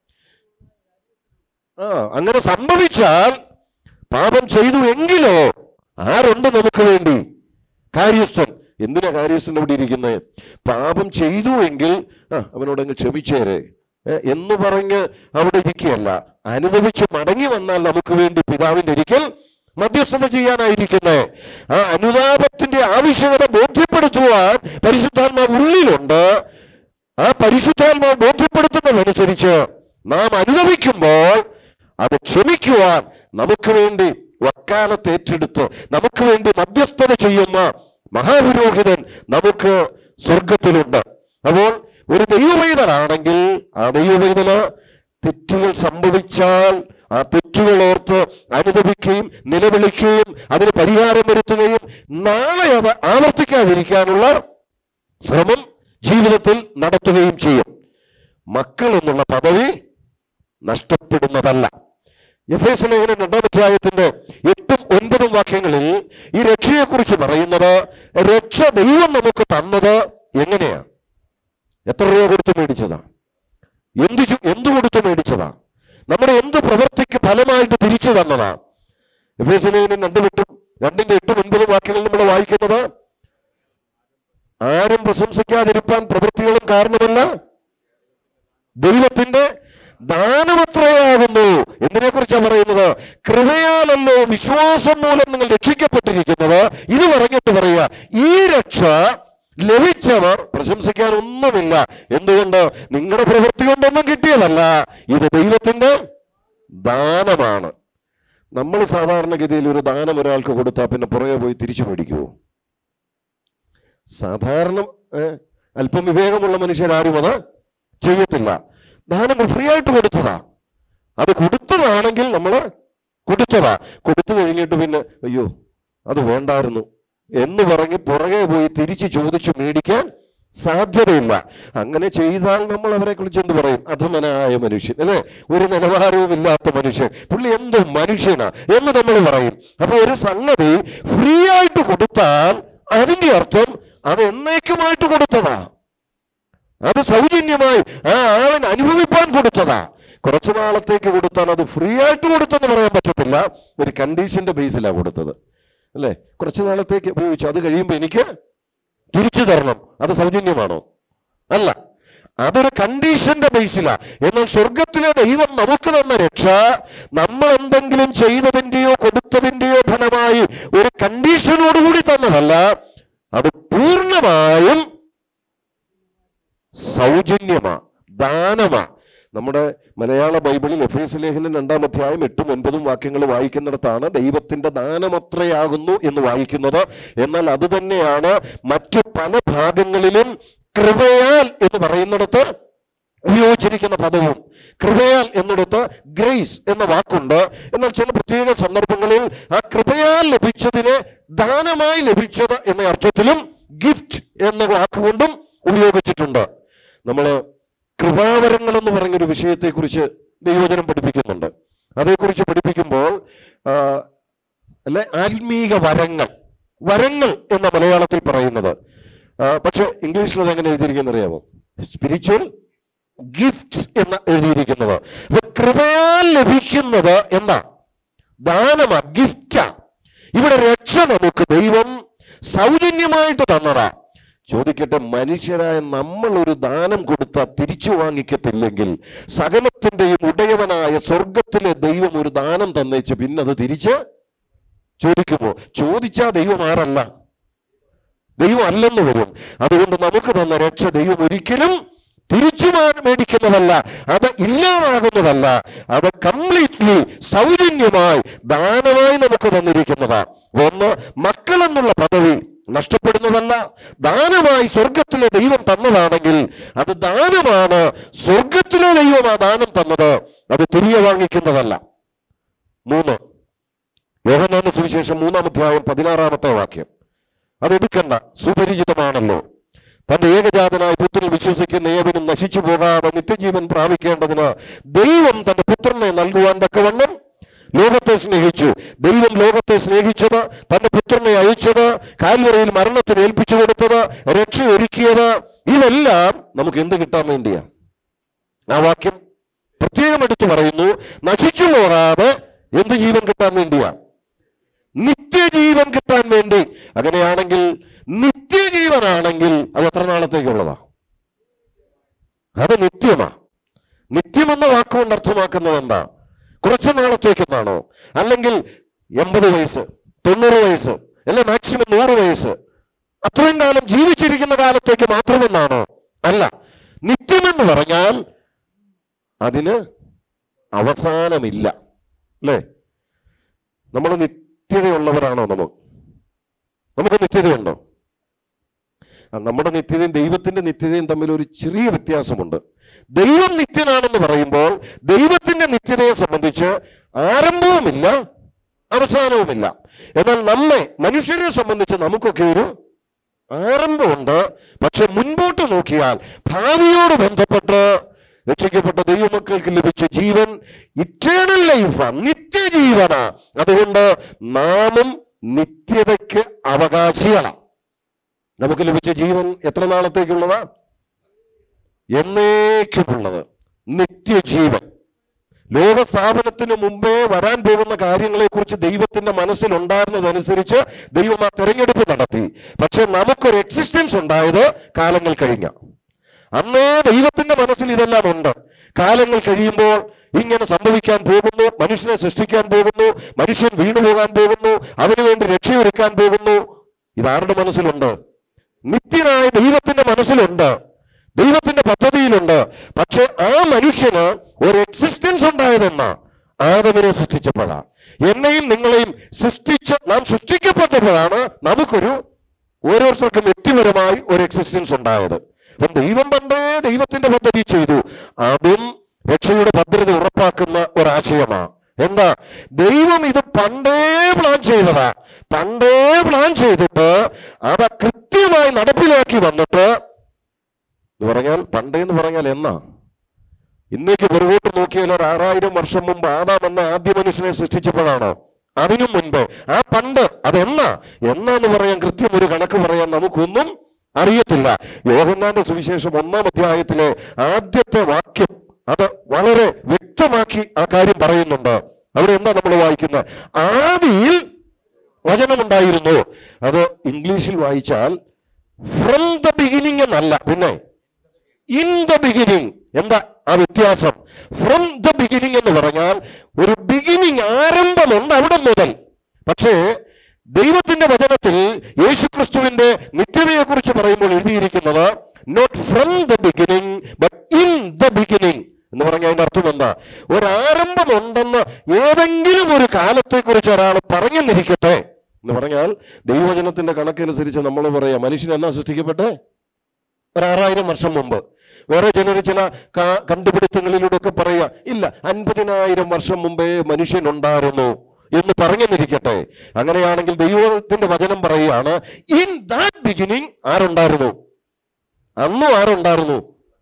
ആ അങ്ങനെ സംഭവിച്ചാൽ പാപം ചെയ്തു എങ്കിലോ ആരുണ്ട് നമുക്ക് വേണ്ടി കാര്യസ്ഥൻ എന്തിനാ കാര്യസ്ഥൻ ഇവിടെ ഇരിക്കുന്നത് പാപം ചെയ്തു എങ്കിൽ ആ അവനോടങ്ങ് ക്ഷമിച്ചേരെ ഏ, എന്ന് പറഞ്ഞ് അവിടെ ഇരിക്കുകയല്ല അനുഭവിച്ച് മടങ്ങി വന്നാൽ നമുക്ക് വേണ്ടി പിതാവിന്റെ ഒരിക്കൽ മധ്യസ്ഥത ചെയ്യാനായിരിക്കുന്നത് ആ അനുതാപത്തിന്റെ ആവശ്യകത ബോധ്യപ്പെടുത്തുവാൻ പരിശുദ്ധാത്മാവ് ഉള്ളിലുണ്ട് ആ പരിശുദ്ധാത്മാവ് ബോധ്യപ്പെടുത്തുന്നതനുസരിച്ച് നാം അനുഭവിക്കുമ്പോൾ അത് ക്ഷമിക്കുവാൻ നമുക്ക് വേണ്ടി വക്കാലത്ത് ഏറ്റെടുത്ത് നമുക്ക് വേണ്ടി മധ്യസ്ഥത ചെയ്യുന്ന മഹാപുരോഹിതൻ നമുക്ക് സ്വർഗത്തിലുണ്ട് അപ്പോൾ ഒരു ദൈവവൈതലാണെങ്കിൽ ആ ദൈവവൈതല് തെറ്റുകൾ സംഭവിച്ചാൽ ആ തെറ്റുകൾ ഓർത്ത് അനുഭവിക്കുകയും നിലവിളിക്കുകയും അതിന് പരിഹാരം വരുത്തുകയും നാളെ അത് ആവർത്തിക്കാതിരിക്കാനുള്ള ശ്രമം ജീവിതത്തിൽ നടത്തുകയും ചെയ്യും മക്കൾ എന്നുള്ള പദവി നഷ്ടപ്പെടുന്നതല്ല എഫ് എസ് ലേഖനം രണ്ടാം അധ്യായത്തിന്റെ എട്ടും ഒൻപതും വാക്യങ്ങളിൽ ഈ രക്ഷയെക്കുറിച്ച് പറയുന്നത് രക്ഷ ദൈവം നമുക്ക് തന്നത് എങ്ങനെയാ എത്ര രൂപ കൊടുത്ത് മേടിച്ചതാ എന്ത് ചു- എന്ത് കൊടുത്ത് മേടിച്ചതാ നമ്മുടെ എന്ത് പ്രവൃത്തിക്ക് ഫലമായിട്ട് തിരിച്ചു തന്നതാ എഫ് എസ് ലേഖനം രണ്ടും എട്ടും രണ്ടിന്റെ എട്ടും ഒൻപതും വാക്യങ്ങൾ നമ്മൾ വായിക്കുന്നത് ആരും പ്രശംസിക്കാതിരിപ്പാൻ പ്രവൃത്തികളും കാരണമല്ല ദൈവത്തിന്റെ ദാനമത്രയാകുന്നു എന്തിനെ കുറിച്ചാണ് പറയുന്നത് കൃപയാലല്ലോ വിശ്വാസം മൂലം നിങ്ങൾ രക്ഷിക്കപ്പെട്ടിരിക്കുന്നത് ഇത് പറഞ്ഞിട്ട് പറയുക ഈ രക്ഷ ലഭിച്ചവർ പ്രശംസിക്കാൻ ഒന്നുമില്ല എന്തുകൊണ്ട് നിങ്ങളുടെ പ്രവൃത്തി കൊണ്ടൊന്നും കിട്ടിയതല്ല ഇത് ദൈവത്തിന്റെ ദാനമാണ് നമ്മൾ സാധാരണഗതിയിൽ ഒരു ദാനം ഒരാൾക്ക് കൊടുത്താൽ പിന്നെ പുറകെ പോയി തിരിച്ചു മേടിക്കുമോ സാധാരണ ഏ, അല്പം വിവേകമുള്ള മനുഷ്യരാരും അത് ചെയ്യത്തില്ല ദാനം ഫ്രീ ആയിട്ട് കൊടുത്തതാ അത് കൊടുത്തതാണെങ്കിൽ നമ്മൾ കൊടുത്തതാ കൊടുത്തു കഴിഞ്ഞിട്ട് പിന്നെ അയ്യോ അത് വേണ്ടായിരുന്നു എന്ന് പറഞ്ഞ് പുറകെ പോയി തിരിച്ച് ചോദിച്ചു മേടിക്കാൻ സാധ്യതയില്ല അങ്ങനെ ചെയ്താൽ നമ്മൾ അവരെ കുറിച്ച് എന്ത് പറയും അധമനായ മനുഷ്യൻ അല്ലെ ഒരു നിലവാരവും ഇല്ലാത്ത മനുഷ്യൻ പുള്ളി എന്ത് മനുഷ്യനാ എന്ന് നമ്മൾ പറയും അപ്പൊ ഒരു സംഗതി ഫ്രീ ആയിട്ട് കൊടുത്താൽ അതിന്റെ അർത്ഥം അത് എന്നേക്കുമായിട്ട് കൊടുത്തതാ അത് സൗജന്യമായി ആ ആളിന് അനുഭവിപ്പാൻ കൊടുത്തതാ കുറച്ചു നാളത്തേക്ക് കൊടുത്താൽ അത് ഫ്രീ ആയിട്ട് കൊടുത്തെന്ന് പറയാൻ പറ്റത്തില്ല ഒരു കണ്ടീഷന്റെ ബേസിലാണ് കൊടുത്തത് അല്ലേ കുറച്ചു നാളത്തേക്ക് ഉപയോഗിച്ചു അത് കഴിയുമ്പോൾ എനിക്ക് തിരിച്ചു തരണം അത് സൗജന്യമാണോ അല്ല അതൊരു കണ്ടീഷന്റെ ബേസിലാ എന്നാൽ സ്വർഗത്തിലെ ദൈവം നമുക്ക് തന്ന രക്ഷ നമ്മൾ എന്തെങ്കിലും ചെയ്തതിന്റെയോ കൊടുത്തതിന്റെയോ ഫലമായി ഒരു കണ്ടീഷനോടുകൂടി തന്നതല്ല അത് പൂർണ്ണമായും സൗജന്യമാ ദാനമാ നമ്മുടെ മലയാള ബൈബിളിൽ എഫ് എസ് ലേഖനം രണ്ടാം അധ്യായം എട്ടും ഒൻപതും വാക്യങ്ങൾ വായിക്കുന്നിടത്താണ് ദൈവത്തിന്റെ ദാനമത്രയാകുന്നു എന്ന് വായിക്കുന്നത് എന്നാൽ അത് തന്നെയാണ് മറ്റു പല ഭാഗങ്ങളിലും കൃപയാൽ എന്ന് പറയുന്നിടത്ത് ഉപയോഗിച്ചിരിക്കുന്ന പദവും കൃപയാൽ എന്നിടത്ത് ഗ്രേസ് എന്ന വാക്കുണ്ട് എന്നാൽ ചില പ്രത്യേക സന്ദർഭങ്ങളിൽ ആ കൃപയാൽ ലഭിച്ചതിന് ദാനമായി ലഭിച്ചത് എന്ന അർത്ഥത്തിലും ഗിഫ്റ്റ് എന്ന വാക്കുകൊണ്ടും ഉപയോഗിച്ചിട്ടുണ്ട് നമ്മൾ കൃപാവരങ്ങൾ എന്ന് പറഞ്ഞൊരു വിഷയത്തെക്കുറിച്ച് ദൈവജനം പഠിപ്പിക്കുന്നുണ്ട് അതേക്കുറിച്ച് പഠിപ്പിക്കുമ്പോൾ ആ, അല്ലെ ആത്മീക വരങ്ങൾ വരങ്ങൾ എന്ന മലയാളത്തിൽ പറയുന്നത് ആ, പക്ഷെ ഇംഗ്ലീഷിൽ അത് എങ്ങനെ എഴുതിയിരിക്കുന്നത് അറിയാമോ സ്പിരിച്വൽ ഗിഫ്റ്റ്സ് എന്ന് എഴുതിയിരിക്കുന്നത് അപ്പൊ കൃപയാൽ ലഭിക്കുന്നത് എന്ന ദാനമാ ഗിഫ്റ്റാ ഇവിടെ രക്ഷ നമുക്ക് ദൈവം സൗജന്യമായിട്ട് തന്നതാ ചോദിക്കട്ടെ മനുഷ്യരായ നമ്മൾ ഒരു ദാനം കൊടുത്ത തിരിച്ചു വാങ്ങിക്കത്തില്ലെങ്കിൽ സകലത്തിന്റെയും ഉടയവനായ സ്വർഗത്തിലെ ദൈവം ഒരു ദാനം തന്നേച്ച് പിന്നെ അത് തിരിച്ച് ചോദിക്കുമോ ചോദിച്ചാ ദൈവം ആരല്ല ദൈവം അല്ലെന്ന് വരും അതുകൊണ്ട് നമുക്ക് തന്ന രക്ഷ ദൈവം ഒരിക്കലും തിരിച്ചു മാ- മേടിക്കുന്നതല്ല അത് ഇല്ലാതാകുന്നതല്ല അത് കംപ്ലീറ്റ്ലി സൗജന്യമായി ദാനമായി നമുക്ക് തന്നിരിക്കുന്നതാ ഒന്ന് മക്കൾ എന്നുള്ള പദവി നഷ്ടപ്പെടുന്നതല്ല ദാനമായി സ്വർഗത്തിലെ ദൈവം തന്നതാണെങ്കിൽ അത് ദാനമാണ് സ്വർഗത്തിലെ ദൈവം ആ ദാനം തന്നത് അത് തിരികെ വാങ്ങിക്കുന്നതല്ല മൂന്ന് യോഹന്നാന്റെ സുവിശേഷം മൂന്നാം അധ്യായം പതിനാറാമത്തെ വാക്യം അതെടുക്കണ്ട സുപരിചിതമാണല്ലോ തന്റെ ഏകജാതനായ പുത്രനിൽ വിശ്വസിക്കുന്ന ഏവനും നശിച്ചു പോകാതെ നിത്യജീവൻ പ്രാപിക്കേണ്ടതിന് ദൈവം തന്റെ പുത്രനെ നൽകുവാൻ തക്കവണ്ണം ലോകത്തെ സ്നേഹിച്ചു ദൈവം ലോകത്തെ സ്നേഹിച്ചത് തന്റെ പുത്രനെ അയച്ചത് കാൽവറയിൽ മരണത്തിന് ഏൽപ്പിച്ചു കൊടുത്തത് രക്ഷ ഒരുക്കിയത് ഇതെല്ലാം നമുക്ക് എന്ത് കിട്ടാൻ വേണ്ടിയാ ആ വാക്യം പ്രത്യേകം എടുത്തു പറയുന്നു നശിച്ചു പോകാതെ എന്ത് ജീവൻ കിട്ടാൻ വേണ്ടിയാ നിത്യജീവൻ കിട്ടാൻ വേണ്ടി അങ്ങനെയാണെങ്കിൽ നിത്യജീവനാണെങ്കിൽ അത് എത്ര നാളത്തേക്കുള്ളതാ അത് നിത്യമാ നിത്യം എന്ന വാക്കുകൊണ്ട് അർത്ഥമാക്കുന്നത് എന്താ കുറച്ച് നാളത്തേക്കെന്നാണോ അല്ലെങ്കിൽ എൺപത് വയസ്സ് തൊണ്ണൂറ് വയസ്സ് അല്ലെ മാക്സിമം നൂറ് വയസ്സ് അത്രയും കാലം ജീവിച്ചിരിക്കുന്ന കാലത്തേക്ക് മാത്രമെന്നാണോ അല്ല നിത്യമെന്ന് പറഞ്ഞാൽ അതിന് അവസാനമില്ല അല്ലേ നമ്മൾ നിത്യതയുള്ളവരാണോ നമ്മൾ നമുക്ക് നിത്യതയുണ്ടോ ആ, നമ്മുടെ നിത്യതയും ദൈവത്തിന്റെ നിത്യതയും തമ്മിൽ ഒരു ചെറിയ വ്യത്യാസമുണ്ട് ദൈവം നിത്യനാണെന്ന് പറയുമ്പോൾ ദൈവത്തിന്റെ നിത്യതയെ സംബന്ധിച്ച് ആരംഭവുമില്ല അവസാനവുമില്ല എന്നാൽ നമ്മെ മനുഷ്യരെ സംബന്ധിച്ച് നമുക്കൊക്കെ ഒരു ആരംഭമുണ്ട് പക്ഷെ മുൻപോട്ട് നോക്കിയാൽ ഭാവിയോട് ബന്ധപ്പെട്ട് രക്ഷിക്കപ്പെട്ട ദൈവമക്കൾക്ക് ലഭിച്ച ജീവൻ ഇറ്റേണൽ ലൈഫാ നിത്യജീവന അതുകൊണ്ട് നാമും നിത്യതയ്ക്ക് അവകാശികളാണ് നമുക്ക് ലഭിച്ച ജീവൻ എത്ര നാളത്തേക്കുള്ളതാ എന്നേക്കുമുള്ളത് നിത്യജീവൻ ലോക സ്ഥാപനത്തിന് മുമ്പേ വരാൻ പോകുന്ന കാര്യങ്ങളെക്കുറിച്ച് ദൈവത്തിന്റെ മനസ്സിലുണ്ടായിരുന്നതനുസരിച്ച് ദൈവം ആ തെരഞ്ഞെടുപ്പ് നടത്തി പക്ഷെ നമുക്കൊരു എക്സിസ്റ്റൻസ് ഉണ്ടായത് കാലങ്ങൾ കഴിഞ്ഞ അന്നേ ദൈവത്തിന്റെ മനസ്സിൽ ഇതെല്ലാം ഉണ്ട് കാലങ്ങൾ കഴിയുമ്പോൾ ഇങ്ങനെ സംഭവിക്കാൻ പോകുന്നു മനുഷ്യനെ സൃഷ്ടിക്കാൻ പോകുന്നു മനുഷ്യൻ വീണു പോകാൻ പോകുന്നു അതിനുവേണ്ടി രക്ഷയൊരുക്കാൻ പോകുന്നു ഇതാരുടെ മനസ്സിലുണ്ട് നിത്യനായ ദൈവത്തിന്റെ മനസ്സിലുണ്ട് ദൈവത്തിന്റെ പദ്ധതിയിലുണ്ട് പക്ഷെ ആ മനുഷ്യന് ഒരു എക്സിസ്റ്റൻസ് ഉണ്ടായതെന്ന ആദമിനെ സൃഷ്ടിച്ചപ്പോഴാ എന്നെയും നിങ്ങളെയും സൃഷ്ടിച്ച് നാം സൃഷ്ടിക്കപ്പെട്ടപ്പോഴാണ് നമുക്കൊരു ഓരോരുത്തർക്കും വ്യക്തിപരമായി ഒരു എക്സിസ്റ്റൻസ് ഉണ്ടായത് അപ്പം ദൈവം പണ്ടേ ദൈവത്തിന്റെ പദ്ധതി ചെയ്തു അതും രക്ഷയുടെ ഭദ്രത ഉറപ്പാക്കുന്ന ഒരാശയമാണ് എന്താ ദൈവം ഇത് പണ്ടേ പ്ലാൻ ചെയ്തതാ പണ്ടേ പ്ലാൻ ചെയ്തിട്ട് അത് കൃത്യമായി നടപ്പിലാക്കി വന്നിട്ട് എന്ന് പറഞ്ഞാൽ പണ്ടേ എന്ന് പറഞ്ഞാൽ എന്നാ ഇന്നേക്ക് പുറകോട്ട് നോക്കിയാൽ ഒരു ആറായിരം വർഷം മുമ്പ് ആദാം എന്ന ആദ്യ മനുഷ്യനെ സൃഷ്ടിച്ചപ്പോഴാണ് അതിനു മുൻപ് ആ പണ്ട് അതെന്നാ എന്നാന്ന് പറയാൻ കൃത്യം ഒരു കണക്ക് പറയാൻ നമുക്കൊന്നും അറിയത്തില്ല യോഹന്നാന്റെ സുവിശേഷം ഒന്നാം അധ്യായത്തിലെ ആദ്യത്തെ വാക്യം അത് വളരെ വ്യക്തമാക്കി ആ കാര്യം പറയുന്നുണ്ട് അവിടെ എന്താ നമ്മൾ വായിക്കുന്നത് ആദിയിൽ വചനമുണ്ടായിരുന്നു അത് ഇംഗ്ലീഷിൽ വായിച്ചാൽ ഫ്രം ദ ബിഗിനിങ് എന്നല്ല പിന്നെ ഇൻ ദ ബിഗിനിങ് എന്താ ആ വ്യത്യാസം ഫ്രം ദ ബിഗിനിങ് എന്ന് പറഞ്ഞാൽ ഒരു ബിഗിനിങ് ആരംഭമുണ്ട് അവിടെ മുതൽ പക്ഷേ ദൈവത്തിന്റെ വചനത്തിൽ യേശുക്രിസ്തുവിന്റെ നിത്യതയെക്കുറിച്ച് പറയുമ്പോൾ എഴുതിയിരിക്കുന്നത് not from the beginning but in the beginning എന്ന് പറഞ്ഞാൽ അതിന്റെ അർത്ഥം എന്താ ഒരാരംഭമുണ്ടെന്ന് ഏതെങ്കിലും ഒരു കാലത്തെക്കുറിച്ച് ഒരാൾ പറഞ്ഞെന്നിരിക്കട്ടെ എന്ന് പറഞ്ഞാൽ ദൈവവചനത്തിന്റെ കണക്കനുസരിച്ച് നമ്മൾ പറയാം മനുഷ്യൻ എന്നാ സൃഷ്ടിക്കപ്പെട്ടെ ഒരു ആറായിരം വർഷം മുമ്പ് വേറെ ചിലർ ചില ക- കണ്ടുപിടുത്തങ്ങളിലൂടെ ഒക്കെ പറയുക ഇല്ല അൻപതിനായിരം വർഷം മുമ്പേ മനുഷ്യനുണ്ടായിരുന്നു എന്ന് പറഞ്ഞെന്നിരിക്കട്ടെ അങ്ങനെയാണെങ്കിൽ ദൈവത്തിന്റെ വചനം പറയുകയാണ് ഇൻ ദാറ്റ് ബിഗിനിങ് ആരുണ്ടായിരുന്നു അന്നും ആരുണ്ടായിരുന്നു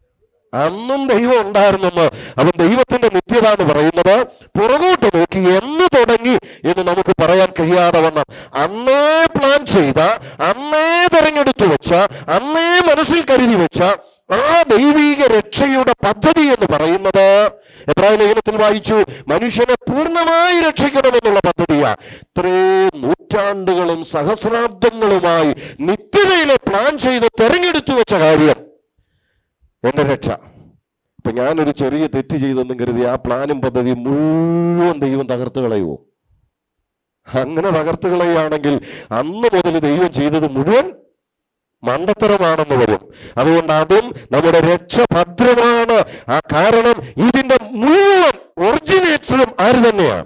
അന്നും ദൈവം ഉണ്ടായിരുന്നെന്ന് അവൻ ദൈവത്തിന്റെ നിത്യത എന്ന് പറയുന്നത് പുറകോട്ട് നോക്കി എന്ന് തുടങ്ങി എന്ന് നമുക്ക് പറയാൻ കഴിയാതെ വണ്ണം അന്നേ പ്ലാൻ ചെയ്ത അന്നേ തെരഞ്ഞെടുത്തു വെച്ച അന്നേ മനസ്സിൽ കരുതി വെച്ച ആ ദൈവീക രക്ഷയുടെ പദ്ധതി എന്ന് പറയുന്നത് എബ്രാഹിം ലേഖനത്തിൽ വായിച്ചു മനുഷ്യനെ പൂർണ്ണമായി രക്ഷിക്കണമെന്നുള്ള പദ്ധതിയാ ഇത്രയും നൂറ്റാണ്ടുകളും സഹസ്രാബ്ദങ്ങളുമായി നിത്യതയിലെ പ്ലാൻ ചെയ്ത് തെരഞ്ഞെടുത്തു വെച്ച കാര്യം എന്റെ രക്ഷ ഇപ്പൊ ഞാനൊരു ചെറിയ തെറ്റ് ചെയ്തെന്നും കരുതി ആ പ്ലാനും പദ്ധതി മുഴുവൻ ദൈവം തകർത്ത് കളയുമോ അങ്ങനെ തകർത്ത് കളയുകയാണെങ്കിൽ അന്ന് മുതൽ ദൈവം ചെയ്തത് മുഴുവൻ മണ്ടത്തരമാണെന്ന് വരും അതുകൊണ്ട് അതും നമ്മുടെ രക്ഷ ഭദ്രമാണ് ആ കാരണം ഇതിന്റെ മുഴുവൻ ഒറിജിനേറ്ററും ആര് തന്നെയാണ്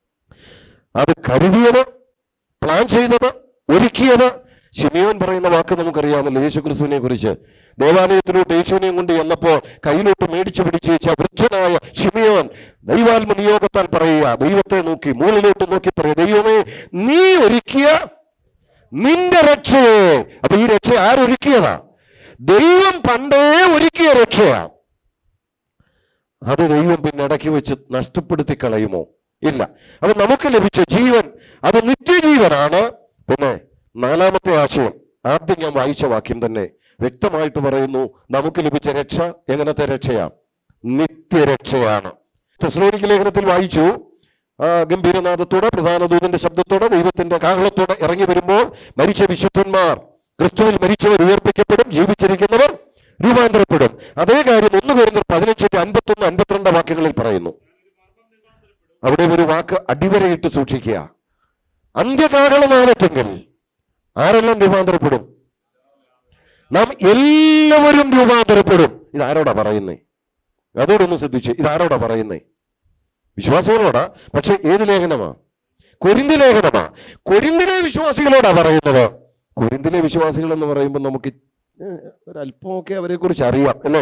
അത് കരുതിയത് പ്ലാൻ ചെയ്തത് ഒരുക്കിയത് ശിമിയോൻ പറയുന്ന വാക്ക് നമുക്കറിയാമല്ലോ യേശുക്രിസ്തുവിനെ കുറിച്ച് ദേവാലയത്തിലോട്ട് യേശുവിനെയും കൊണ്ട് ചെന്നപ്പോ കയ്യിലോട്ട് മേടിച്ചു പിടിച്ച് വെച്ച വൃദ്ധനായ ശിമിയോൻ ദൈവാത്മ നിയോഗത്താൽ പറയുക ദൈവത്തെ നോക്കി മുകളിലോട്ട് നോക്കി പറയുക ദൈവമേ നീ ഒരുക്കിയ നിന്റെ രക്ഷയെ അപ്പൊ ഈ രക്ഷ ആരൊരുക്കിയതാ ദൈവം പണ്ടേ ഒരുക്കിയ രക്ഷയാ അത് ദൈവം പിന്നെ ഇടയ്ക്ക് വെച്ച് നഷ്ടപ്പെടുത്തി കളയുമോ ഇല്ല അപ്പൊ നമുക്ക് ലഭിച്ച ജീവൻ അത് നിത്യജീവനാണ് പിന്നെ നാലാമത്തെ ആശയം ആദ്യം ഞാൻ വായിച്ച വാക്യം തന്നെ വ്യക്തമായിട്ട് പറയുന്നു നമുക്ക് ലഭിച്ച രക്ഷ എങ്ങനത്തെ രക്ഷയാ നിത്യരക്ഷയാണ് തെസ്ലോനിക്ക് ലേഖനത്തിൽ വായിച്ചു ആ ഗംഭീരനാഥത്തോടെ പ്രധാന ദൂതന്റെ ശബ്ദത്തോടെ ദൈവത്തിന്റെ കാഹളത്തോടെ ഇറങ്ങി വരുമ്പോൾ മരിച്ച വിശുദ്ധന്മാർ ക്രിസ്തുവിൽ മരിച്ചവർ ഉയർപ്പിക്കപ്പെടും ജീവിച്ചിരിക്കുന്നവർ രൂപാന്തരപ്പെടും അതേ കാര്യം ഒന്ന് വരുന്ന പതിനഞ്ചിന്റെ അൻപത്തൊന്ന് അൻപത്തിരണ്ട് വാക്യങ്ങളിൽ പറയുന്നു അവിടെ ഒരു വാക്ക് അടിവരയിട്ട് സൂക്ഷിക്കുക അന്ത്യകാലനാളത്തെങ്കിൽ ആരെല്ലാം രൂപാന്തരപ്പെടും നാം എല്ലാവരും രൂപാന്തരപ്പെടും ഇതാരോടാ പറയുന്നേ അതോടൊന്ന് ശ്രദ്ധിച്ച് ഇതാരോടാ പറയുന്നേ വിശ്വാസികളോടാ പക്ഷെ ഏത് ലേഖനമാ കൊരിന്തി ലേഖനമാ കൊരിന്തിലെ വിശ്വാസികളോടാ പറയുന്നത് കൊരിന്തിലെ വിശ്വാസികൾ എന്ന് പറയുമ്പോൾ നമുക്ക് ഏഹ്, ഒരല്പമൊക്കെ അവരെ കുറിച്ച് അറിയാം അല്ലേ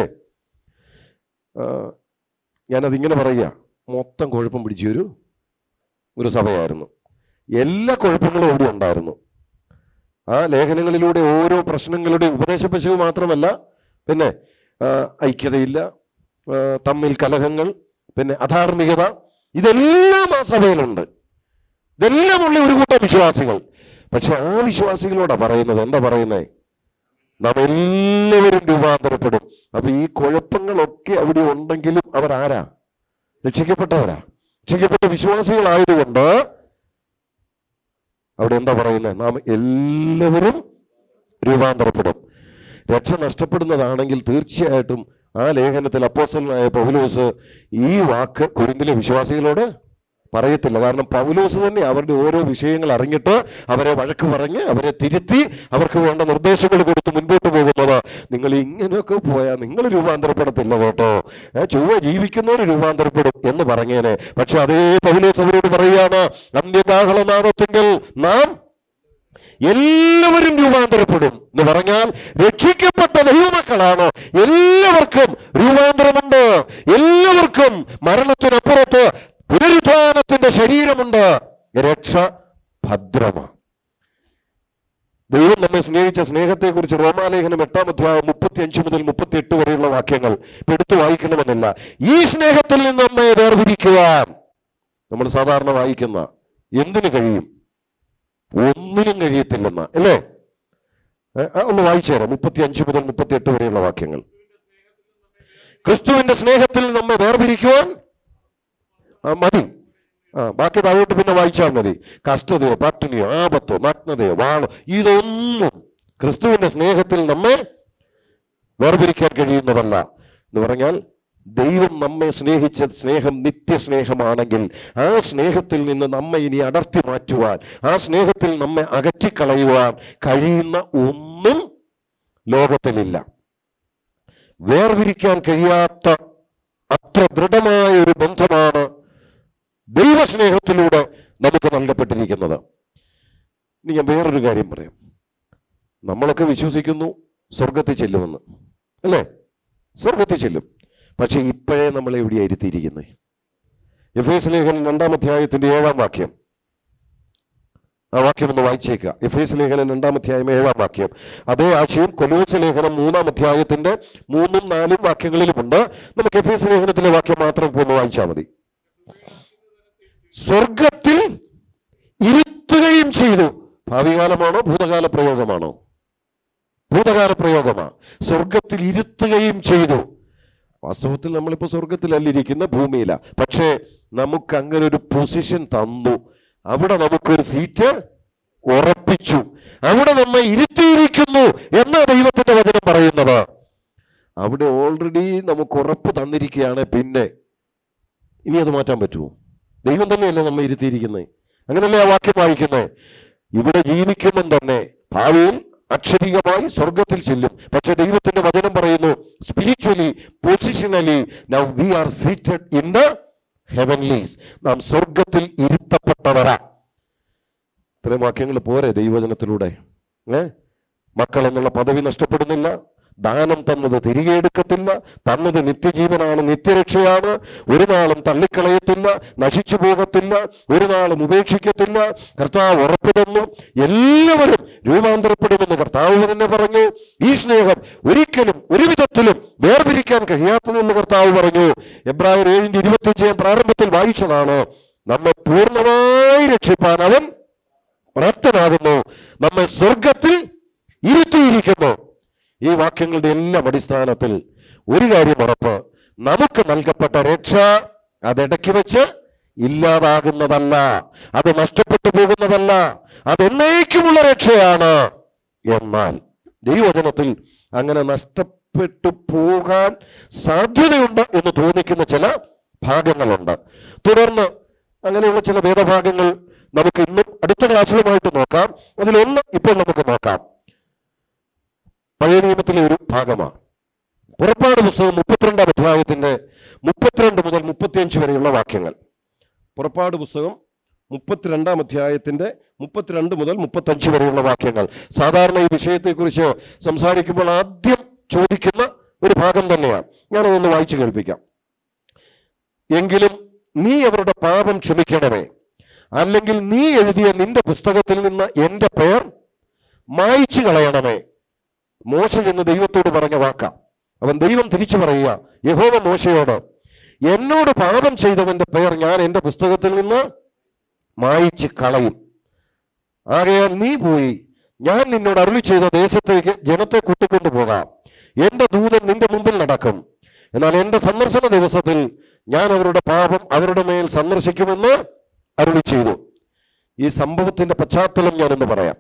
ആ, ഞാനതിങ്ങനെ പറയുക മൊത്തം കുഴപ്പം പിടിച്ച ഒരു ഒരു സഭയായിരുന്നു എല്ലാ കുഴപ്പങ്ങളും അവിടെ ഉണ്ടായിരുന്നു ആ ലേഖനങ്ങളിലൂടെ ഓരോ പ്രശ്നങ്ങളുടെ ഉപദേശപശവ് മാത്രമല്ല പിന്നെ ആ, ഐക്യതയില്ല ആ, തമ്മിൽ കലഹങ്ങൾ പിന്നെ അധാർമികത ഇതെല്ലാം ആ സഭയിലുണ്ട് ഇതെല്ലാം ഉള്ള ഒരു കൂട്ടം വിശ്വാസികൾ പക്ഷെ ആ വിശ്വാസികളോടാ പറയുന്നത് എന്താ പറയുന്നേ നാം എല്ലാവരും രൂപാന്തരപ്പെടും അപ്പൊ ഈ കുഴപ്പങ്ങളൊക്കെ അവിടെ ഉണ്ടെങ്കിലും അവർ ആരാ രക്ഷിക്കപ്പെട്ടവരാ രക്ഷിക്കപ്പെട്ട വിശ്വാസികളായതുകൊണ്ട് അവിടെ എന്താ പറയുന്നത് നാം എല്ലാവരും രൂപാന്തരപ്പെടും രക്ഷ നഷ്ടപ്പെടുന്നതാണെങ്കിൽ തീർച്ചയായിട്ടും ആ ലേഖനത്തിൽ അപ്പോസ്റ്റലനായ പൗലോസ് ഈ വാക്ക് കുരിന്തിലെ വിശ്വാസികളോട് പറയത്തില്ല കാരണം പൗലോസ് തന്നെ അവരുടെ ഓരോ വിഷയങ്ങൾ അറിഞ്ഞിട്ട് അവരെ വഴക്ക് പറഞ്ഞ് അവരെ തിരുത്തി അവർക്ക് വേണ്ട നിർദ്ദേശങ്ങൾ കൊടുത്ത് മുൻപോട്ട് പോകുന്നത് നിങ്ങൾ ഇങ്ങനെയൊക്കെ പോയാൽ നിങ്ങൾ രൂപാന്തരപ്പെടത്തില്ല കേട്ടോ ഏ, ചൊവ്വ ജീവിക്കുന്നവർ രൂപാന്തരപ്പെടും എന്ന് പറഞ്ഞേനെ പക്ഷെ അതേ പൗലോസ് അവരോട് പറയുകയാണ് അന്ത്യകാഹളനാദത്തെങ്കിൽ നാം എല്ലാവരും രൂപാന്തരപ്പെടും എന്ന് പറഞ്ഞാൽ രക്ഷിക്കപ്പെട്ട ദൈവമക്കളാണ് എല്ലാവർക്കും രൂപാന്തരമുണ്ട് എല്ലാവർക്കും മരണത്തിനപ്പുറത്ത് പുനരുത്ഥാനത്തിന്റെ ശരീരമുണ്ട് രക്ഷ ഭദ്രമാണ് ദൈവം നമ്മെ സ്നേഹിച്ച സ്നേഹത്തെക്കുറിച്ച് റോമാലേഖനം എട്ടാം അധ്യായം മുപ്പത്തി അഞ്ച് മുതൽ മുപ്പത്തി എട്ട് വരെയുള്ള വാക്യങ്ങൾ ഇപ്പൊ എടുത്തു വായിക്കണമെന്നില്ല ഈ സ്നേഹത്തിൽ നിന്ന് നമ്മെ വേർതിരിക്കുവാൻ നമ്മൾ സാധാരണ വായിക്കുന്ന എന്തിനു കഴിയും ഒന്നിനും കഴിയത്തില്ലെന്ന അല്ലേ ഏ, ആ, ഒന്ന് വായിച്ചു തരാം മുപ്പത്തി അഞ്ച് മുതൽ മുപ്പത്തി എട്ട് വരെയുള്ള വാക്യങ്ങൾ ക്രിസ്തുവിന്റെ സ്നേഹത്തിൽ നമ്മെ വേർതിരിക്കുവാൻ ആ, മതി ആ ബാക്കി താഴോട്ട് പിന്നെ വായിച്ചാൽ മതി കഷ്ടതയോ പട്ടിണിയോ ആപത്തോ നഗ്നതയോ വാളോ ഇതൊന്നും ക്രിസ്തുവിന്റെ സ്നേഹത്തിൽ നമ്മെ വേർതിരിക്കാൻ കഴിയുന്നതല്ല എന്ന് പറഞ്ഞാൽ ദൈവം നമ്മെ സ്നേഹിച്ച സ്നേഹം നിത്യസ്നേഹമാണെങ്കിൽ ആ സ്നേഹത്തിൽ നിന്ന് നമ്മെ ഇനി അടർത്തി മാറ്റുവാൻ ആ സ്നേഹത്തിൽ നമ്മെ അകറ്റിക്കളയുവാൻ കഴിയുന്ന ഒന്നും ലോകത്തിലില്ല വേർതിരിക്കാൻ കഴിയാത്ത അത്ര ദൃഢമായ ഒരു ബന്ധമാണ് ദൈവസ്നേഹത്തിലൂടെ നമുക്ക് നൽകപ്പെട്ടിരിക്കുന്നത് ഇനി ഞാൻ വേറൊരു കാര്യം പറയാം നമ്മളൊക്കെ വിശ്വസിക്കുന്നു സ്വർഗത്തിൽ ചെല്ലുമെന്ന് അല്ലേ സ്വർഗത്തിൽ ചെല്ലും പക്ഷെ ഇപ്പോഴേ നമ്മൾ എവിടെ ഇരുത്തിയിരിക്കുന്നത് എഫ് എസ് ലേഖനം രണ്ടാം അധ്യായത്തിന്റെ ഏഴാം വാക്യം ആ വാക്യം ഒന്ന് വായിച്ചേക്കുക എഫ് എസ് ലേഖനം രണ്ടാം അധ്യായം ഏഴാം വാക്യം അതേ ആശയം കൊലോസ് ലേഖനം മൂന്നാം അധ്യായത്തിന്റെ മൂന്നും നാലും വാക്യങ്ങളിലുമുണ്ട് നമുക്ക് എഫ് എസ് ലേഖനത്തിലെ വാക്യം മാത്രം ഇപ്പോൾ ഒന്ന് വായിച്ചാൽ മതി സ്വർഗത്തിൽ ഇരുത്തുകയും ചെയ്തു ഭാവികാലമാണോ ഭൂതകാല പ്രയോഗമാണോ ഭൂതകാല പ്രയോഗമാ സ്വർഗത്തിൽ ഇരുത്തുകയും ചെയ്തു വാസ്തവത്തിൽ നമ്മളിപ്പോ സ്വർഗത്തിലല്ല ഇരിക്കുന്ന ഭൂമിയില പക്ഷേ നമുക്ക് അങ്ങനെ ഒരു പൊസിഷൻ തന്നു അവിടെ നമുക്കൊരു സീറ്റ് ഉറപ്പിച്ചു അവിടെ നമ്മെ ഇരുത്തിയിരിക്കുന്നു എന്ന ദൈവത്തിന്റെ വചനം പറയുന്നത് അവിടെ ഓൾറെഡി നമുക്ക് ഉറപ്പ് തന്നിരിക്കുകയാണ് പിന്നെ ഇനി അത് മാറ്റാൻ പറ്റുമോ ദൈവം തന്നെയല്ലേ നമ്മെ ഇരുത്തിയിരിക്കുന്നത് അങ്ങനല്ലേ ആ വാക്യം വായിക്കുന്നത് ഇവിടെ ജീവിക്കുമ്പം തന്നെ ഭാവിയിൽ അക്ഷരികമായി സ്വർഗത്തിൽ ചെല്ലും പക്ഷെ ദൈവത്തിന്റെ വചനം പറയുന്നു spiritually positionally now we are seated in the heavenlies നാം സ്വർഗത്തിൽ ഇരുത്തപ്പെട്ടവരാ ഇത്രയും വാക്യങ്ങൾ പോരെ ദൈവവചനത്തിലൂടെ ഏ മക്കൾ എന്നുള്ള പദവി നഷ്ടപ്പെടുന്നില്ല ദാനം തന്നത് തിരികെ എടുക്കത്തില്ല തന്നത് നിത്യജീവനാണ് നിത്യരക്ഷയാണ് ഒരു നാളും തള്ളിക്കളയത്തില്ല നശിച്ചു പോകത്തില്ല ഒരു നാളും ഉപേക്ഷിക്കത്തില്ല കർത്താവ് ഉറപ്പു തന്നു എല്ലാവരും രൂപാന്തരപ്പെടുമെന്ന് കർത്താവ് തന്നെ പറഞ്ഞു ഈ സ്നേഹം ഒരിക്കലും ഒരു വിധത്തിലും വേർപിരിക്കാൻ കഴിയാത്തതെന്ന് കർത്താവ് പറഞ്ഞു എബ്രാഹിം ഏഴിന്റെ ഇരുപത്തിയഞ്ച് ഞാൻ പ്രാരംഭത്തിൽ വായിച്ചതാണ് നമ്മെ പൂർണ്ണമായി രക്ഷിപ്പാൻ അവൻ പ്രാപ്തനാകുന്നു നമ്മെ സ്വർഗത്തിൽ ഇരുത്തിയിരിക്കുന്നു ഈ വാക്യങ്ങളുടെ എല്ലാം അടിസ്ഥാനത്തിൽ ഒരു കാര്യം ഉറപ്പ് നമുക്ക് നൽകപ്പെട്ട രക്ഷ അതിടയ്ക്ക് വെച്ച് ഇല്ലാതാകുന്നതല്ല അത് നഷ്ടപ്പെട്ടു പോകുന്നതല്ല അത് എന്നേക്കുമുള്ള രക്ഷയാണ് എന്നാൽ ദൈവവചനത്തിൽ അങ്ങനെ നഷ്ടപ്പെട്ടു പോകാൻ സാധ്യതയുണ്ട് എന്ന് തോന്നിക്കുന്ന ചില ഭാഗങ്ങളുണ്ട് തുടർന്ന് അങ്ങനെയുള്ള ചില വേദഭാഗങ്ങൾ നമുക്ക് ഇന്നും അടുത്ത ക്ലാസ്സിലുമായിട്ട് നോക്കാം അതിലൊന്ന് ഇപ്പോൾ നമുക്ക് നോക്കാം പഴയ നിയമത്തിലെ ഒരു ഭാഗമാണ് പുറപ്പാട് പുസ്തകം മുപ്പത്തിരണ്ടാം അധ്യായത്തിന്റെ മുപ്പത്തിരണ്ട് മുതൽ മുപ്പത്തിയഞ്ച് വരെയുള്ള വാക്യങ്ങൾ പുറപ്പാട് പുസ്തകം മുപ്പത്തിരണ്ടാം അധ്യായത്തിന്റെ മുപ്പത്തിരണ്ട് മുതൽ മുപ്പത്തഞ്ച് വരെയുള്ള വാക്യങ്ങൾ സാധാരണ ഈ വിഷയത്തെക്കുറിച്ച് സംസാരിക്കുമ്പോൾ ആദ്യം ചോദിക്കുന്ന ഒരു ഭാഗം തന്നെയാണ് ഞാനതൊന്ന് വായിച്ചു കേൾപ്പിക്കാം എങ്കിലും നീ അവരുടെ പാപം ക്ഷമിക്കണമേ അല്ലെങ്കിൽ നീ എഴുതിയ നിന്റെ പുസ്തകത്തിൽ നിന്ന് എന്റെ പേർ മായിച്ചു കളയണമേ മോശ എന്ന് ദൈവത്തോട് പറഞ്ഞ വാക്ക അവൻ ദൈവം തിരിച്ചു പറയുക യഹോവ മോശയോട് എന്നോട് പാപം ചെയ്തവന്റെ പേർ ഞാൻ എന്റെ പുസ്തകത്തിൽ നിന്ന് മായിച്ച് കളയും ആകയാൽ നീ പോയി ഞാൻ നിന്നോട് അരുളി ചെയ്ത ദേശത്തേക്ക് ജനത്തെ കൂട്ടിക്കൊണ്ടു പോകാം എന്റെ ദൂതൻ നിന്റെ മുമ്പിൽ നടക്കും എന്നാൽ എന്റെ സന്ദർശന ദിവസത്തിൽ ഞാൻ അവരുടെ പാപം അവരുടെ മേൽ സന്ദർശിക്കുമെന്ന് അരുളി ചെയ്തു ഈ സംഭവത്തിന്റെ പശ്ചാത്തലം ഞാനൊന്ന് പറയാം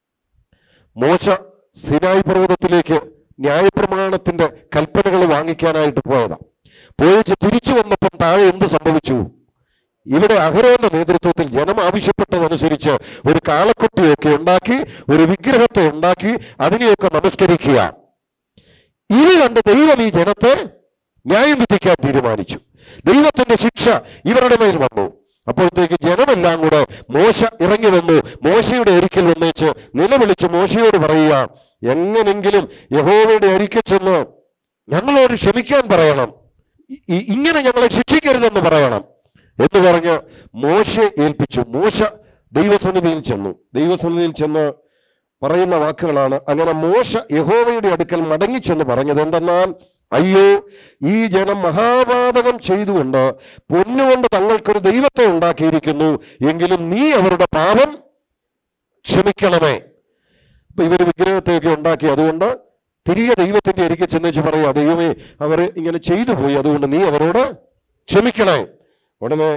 മോശ സിനായി പർവ്വതത്തിലേക്ക് ന്യായപ്രമാണത്തിന്റെ കൽപ്പനകൾ വാങ്ങിക്കാനായിട്ട് പോയതാ പോയിച്ച് തിരിച്ചു വന്നപ്പം താഴെ എന്ത് സംഭവിച്ചു ഇവിടെ അഹരോന്റെ നേതൃത്വത്തിൽ ജനം ആവശ്യപ്പെട്ടതനുസരിച്ച് ഒരു കാളക്കുട്ടിയൊക്കെ ഉണ്ടാക്കി ഒരു വിഗ്രഹത്തെ ഉണ്ടാക്കി അതിനെയൊക്കെ നമസ്കരിക്കുക ഇത് കണ്ട് ദൈവം ഈ ജനത്തെ ന്യായം വിധിക്കാൻ തീരുമാനിച്ചു ദൈവത്തിന്റെ ശിക്ഷ ഇവരുടെ മേൽ വന്നു അപ്പോഴത്തേക്ക് ജനമെല്ലാം കൂടെ മോശ ഇറങ്ങി വന്നു മോശയുടെ അരിക്കൽ വന്നേച്ച് നിലവിളിച്ച് മോശയോട് പറയുക എങ്ങനെങ്കിലും യഹോവയുടെ അരിക്കൽ ചെന്ന് ഞങ്ങളോട് ക്ഷമിക്കാൻ പറയണം ഇ- ഇ- ഇങ്ങനെ ഞങ്ങളെ ശിക്ഷിക്കരുതെന്ന് പറയണം എന്ന് പറഞ്ഞ് മോശയെ ഏൽപ്പിച്ചു മോശ ദൈവസന്നിധിയിൽ ചെന്നു ദൈവസന്നിധിയിൽ ചെന്ന് പറയുന്ന വാക്കുകളാണ് അങ്ങനെ മോശ യഹോവയുടെ അടുക്കൽ മടങ്ങിച്ചെന്ന് പറഞ്ഞത് എന്തെന്നാൽ അയ്യോ ഈ ജനം മഹാപാതകം ചെയ്തുകൊണ്ട് പൊന്നുകൊണ്ട് തങ്ങൾക്കൊരു ദൈവത്തെ ഉണ്ടാക്കിയിരിക്കുന്നു എങ്കിലും നീ അവരുടെ പാപം ക്ഷമിക്കണമേ അപ്പൊ ഇവര് വിഗ്രഹത്തെയൊക്കെ ഉണ്ടാക്കി അതുകൊണ്ട് തിരികെ ദൈവത്തിന്റെ അരികെ ചെന്നേച്ച് പറയാ ദൈവമേ അവർ ഇങ്ങനെ ചെയ്തു പോയി അതുകൊണ്ട് നീ അവരോട് ക്ഷമിക്കണേ ഉടനെ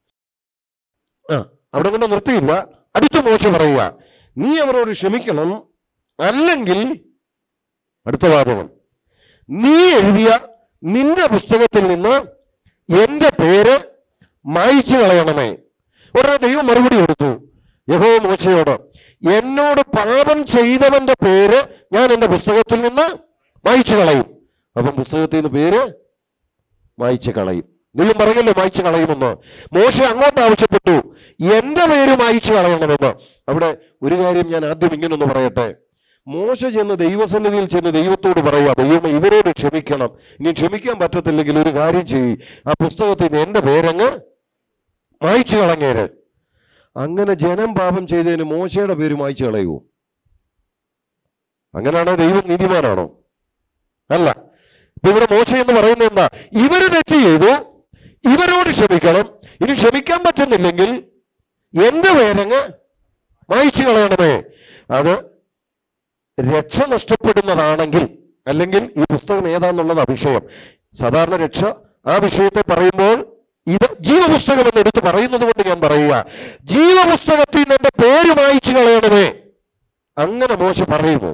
ആ അവിടെ കൊണ്ട് നിർത്തിയില്ല അടുത്ത മോശ പറയുക നീ അവരോട് ക്ഷമിക്കണം അല്ലെങ്കിൽ അടുത്ത വാചകം നീ എഴുതിയ നിന്റെ പുസ്തകത്തിൽ നിന്ന് എന്റെ പേര് മായിച്ചു കളയണമേ ഉടനെ ദൈവം മറുപടി കൊടുത്തു യഹോ മോശയോട് എന്നോട് പാപം ചെയ്തവന്റെ പേര് ഞാൻ എന്റെ പുസ്തകത്തിൽ നിന്ന് മായിച്ചു കളയും അപ്പം പുസ്തകത്തിൽ നിന്ന് പേര് മായിച്ചു കളയും ദൈവം പറഞ്ഞല്ലോ മായിച്ചു കളയുമെന്ന് മോശ അങ്ങോട്ട് ആവശ്യപ്പെട്ടു എന്റെ പേര് മായിച്ചു കളയണമെന്ന് അവിടെ ഒരു കാര്യം ഞാൻ ആദ്യം ഇങ്ങനൊന്ന് പറയട്ടെ മോശ ചെന്ന് ദൈവസന്നിധിയിൽ ചെന്ന് ദൈവത്തോട് പറയുക ദൈവം ഇവരോട് ക്ഷമിക്കണം ഇനി ക്ഷമിക്കാൻ പറ്റത്തില്ലെങ്കിൽ ഒരു കാര്യം ചെയ്യ് ആ പുസ്തകത്തിൽ നിന്ന് എന്റെ പേരങ്ങ് മായിച്ചു കളഞ്ഞേര് അങ്ങനെ ജനം പാപം ചെയ്തതിന് മോശയുടെ പേര് മായിച്ചു കളയുമോ അങ്ങനെയാണോ ദൈവം നീതിമാനാണോ അല്ല ഇപ്പൊ ഇവിടെ മോശ എന്ന് പറയുന്നത് എന്താ ഇവര് തെറ്റ് ചെയ്തു ഇവരോട് ക്ഷമിക്കണം ഇനി ക്ഷമിക്കാൻ പറ്റുന്നില്ലെങ്കിൽ എന്റെ പേരങ്ങ് മായിച്ചു കളയണമേ അത് രക്ഷ നഷ്ടപ്പെടുന്നതാണെങ്കിൽ അല്ലെങ്കിൽ ഈ പുസ്തകം ഏതാന്നുള്ളത് വിഷയം സാധാരണ രക്ഷ ആ വിഷയത്തെ പറയുമ്പോൾ ഇത് ജീവപുസ്തകം എന്ന് എടുത്ത് പറയുന്നത് കൊണ്ട് ഞാൻ പറയുക ജീവപുസ്തകത്തിൽ നിന്ന് എന്റെ പേര് മായിച്ചു കളയണമേ അങ്ങനെ മോശ പറയുമോ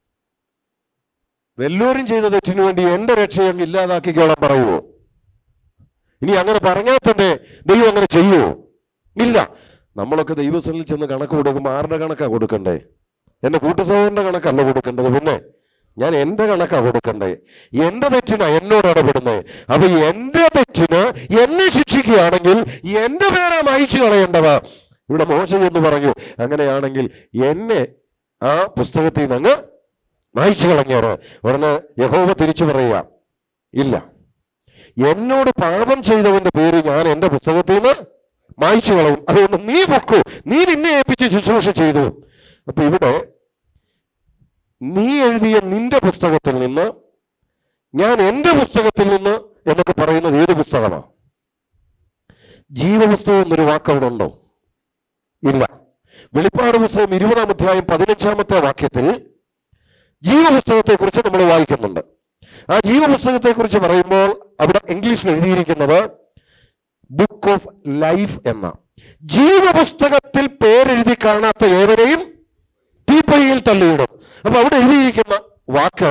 വല്ലവരും ചെയ്ത തെറ്റിനു വേണ്ടി എന്റെ രക്ഷയെ അങ്ങ് ഇല്ലാതാക്കിക്കോളാൻ പറയുമോ ഇനി അങ്ങനെ പറഞ്ഞാൽ തന്നെ ദൈവം അങ്ങനെ ചെയ്യുമോ ഇല്ല നമ്മളൊക്കെ ദൈവസ്ഥലിൽ ചെന്ന് കണക്ക് കൊടുക്കുമ്പോൾ ആരുടെ കണക്കാ കൊടുക്കണ്ടേ എന്റെ കൂട്ടുസഹോദരന്റെ കണക്കല്ല കൊടുക്കേണ്ടത് പിന്നെ ഞാൻ എന്റെ കണക്കാ കൊടുക്കണ്ടേ എന്റെ തെറ്റിനാ എന്നോട് ഇടപെടുന്നത് അപ്പൊ എന്റെ തെറ്റിന് എന്നെ ശിക്ഷിക്കുകയാണെങ്കിൽ എന്റെ പേരാ മായിച്ചു കളയേണ്ടത് ഇവിടെ മോശം എന്ന് പറഞ്ഞു അങ്ങനെയാണെങ്കിൽ എന്നെ ആ പുസ്തകത്തിൽ നിന്ന് അങ്ങ് മായിച്ചു കളഞ്ഞേര് ഉടനെ യഹോവ തിരിച്ചു പറയുക ഇല്ല എന്നോട് പാപം ചെയ്തവന്റെ പേര് ഞാൻ എന്റെ പുസ്തകത്തിൽ നിന്ന് മായിച്ചു കളയും അതുകൊണ്ട് നീ പൊക്കൂ നീ നിന്നെ ഏൽപ്പിച്ച് ശുശ്രൂഷ ചെയ്തു അപ്പൊ ഇവിടെ നീ എഴുതിയ നിന്റെ പുസ്തകത്തിൽ നിന്ന് ഞാൻ എന്റെ പുസ്തകത്തിൽ നിന്ന് എന്നൊക്കെ പറയുന്നത് ഏത് പുസ്തകമാണ് ജീവപുസ്തകം എന്നൊരു വാക്ക് അവിടെ ഉണ്ടോ ഇല്ല വെളിപ്പാട് പുസ്തകം ഇരുപതാം അധ്യായം പതിനഞ്ചാമത്തെ വാക്യത്തിൽ ജീവപുസ്തകത്തെ കുറിച്ച് നമ്മൾ വായിക്കുന്നുണ്ട് ആ ജീവപുസ്തകത്തെ കുറിച്ച് പറയുമ്പോൾ അവിടെ ഇംഗ്ലീഷിൽ എഴുതിയിരിക്കുന്നത് ബുക്ക് ഓഫ് ലൈഫ് എന്ന ജീവപുസ്തകത്തിൽ പേരെഴുതി കാണാത്ത ഏവരെയും തീപ്പൊയ്യിൽ തള്ളിയിടും അപ്പൊ അവിടെ എഴുതിയിരിക്കുന്ന വാക്ക്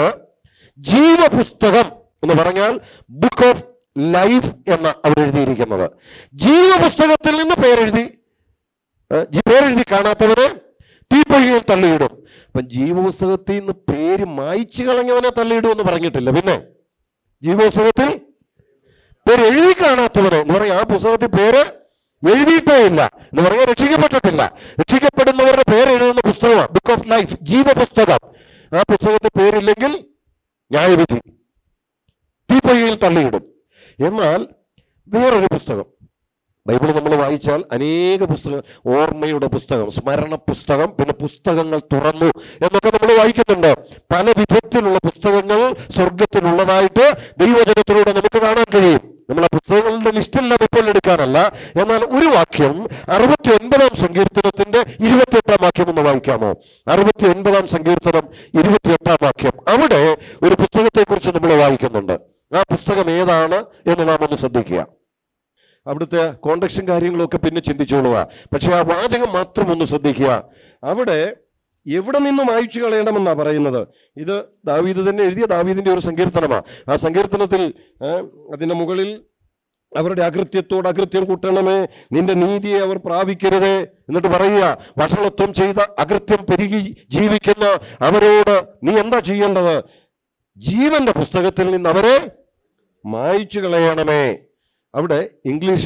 ജീവപുസ്തകം എന്ന് പറഞ്ഞാൽ ബുക്ക് ഓഫ് ലൈഫ് എന്ന അവിടെ എഴുതിയിരിക്കുന്നത് ജീവപുസ്തകത്തിൽ നിന്ന് പേരെഴുതി ഏഹ്, ജി- പേരെഴുതി കാണാത്തവനെ തീപ്പൊയ്യിൽ തള്ളിയിടും അപ്പൊ ജീവപുസ്തകത്തിൽ നിന്ന് പേര് മായ്ച്ചു കളഞ്ഞവനെ തള്ളിയിടും എന്ന് പറഞ്ഞിട്ടില്ല പിന്നെ ജീവപുസ്തകത്തിൽ പേര് എഴുതി കാണാത്തവനെ എന്ന് പറയാം ആ പുസ്തകത്തിൽ പേര് എഴുതിയിട്ടേ ഇല്ല എന്ന് പറഞ്ഞാൽ രക്ഷിക്കപ്പെട്ടിട്ടില്ല രക്ഷിക്കപ്പെടുന്നവരുടെ പേര് എഴുതുന്ന പുസ്തകമാണ് ബുക്ക് ഓഫ് ലൈഫ് ജീവപുസ്തകം ആ പുസ്തകത്തിൽ പേരില്ലെങ്കിൽ ന്യായവിധി തീപ്പൊയ്യിൽ തള്ളിയിടും എന്നാൽ വേറൊരു പുസ്തകം ബൈബിൾ നമ്മൾ വായിച്ചാൽ അനേക പുസ്തകം ഓർമ്മയുടെ പുസ്തകം സ്മരണ പുസ്തകം പിന്നെ പുസ്തകങ്ങൾ തുറന്നു എന്നൊക്കെ നമ്മൾ വായിക്കുന്നുണ്ട് പല വിധത്തിലുള്ള പുസ്തകങ്ങൾ സ്വർഗത്തിലുള്ളതായിട്ട് ദൈവജനത്തിലൂടെ നമുക്ക് കാണാൻ കഴിയും നമ്മൾ ആ പുസ്തകങ്ങളുടെ ലിസ്റ്റെല്ലാം ഇപ്പോൾ എടുക്കാനല്ല എന്നാൽ ഒരു വാക്യം അറുപത്തി ഒൻപതാം സങ്കീർത്തനത്തിന്റെ ഇരുപത്തിയെട്ടാം വാക്യം ഒന്ന് വായിക്കാമോ അറുപത്തി ഒൻപതാം സങ്കീർത്തനം ഇരുപത്തിയെട്ടാം വാക്യം അവിടെ ഒരു പുസ്തകത്തെ കുറിച്ച് നമ്മൾ വായിക്കുന്നുണ്ട് ആ പുസ്തകം ഏതാണ് എന്ന് നാം ഒന്ന് ശ്രദ്ധിക്കുക അവിടുത്തെ കോണ്ടക്ഷൻ കാര്യങ്ങളൊക്കെ പിന്നെ ചിന്തിച്ചോളുക പക്ഷെ ആ വാചകം മാത്രം ഒന്ന് ശ്രദ്ധിക്കുക അവിടെ എവിടെ നിന്നും അയച്ചു കളയണമെന്നാ പറയുന്നത് ഇത് ദാവീദ് തന്നെ എഴുതിയ ദാവീദിന്റെ ഒരു സങ്കീർത്തനമാണ് ആ സങ്കീർത്തനത്തിൽ ഏ, അതിന്റെ മുകളിൽ അവരുടെ അകൃത്യത്തോട് അകൃത്യം കൂട്ടണമേ നിന്റെ നീതിയെ അവർ പ്രാപിക്കരുതേ എന്നിട്ട് പറയുക വഷളത്വം ചെയ്ത അകൃത്യം പെരുകി ജീവിക്കുന്ന അവരോട് നീ എന്താ ചെയ്യേണ്ടത് ജീവന്റെ പുസ്തകത്തിൽ നിന്ന് അവരെ മായ്ച്ചു കളയണമേ അവിടെ ഇംഗ്ലീഷിൽ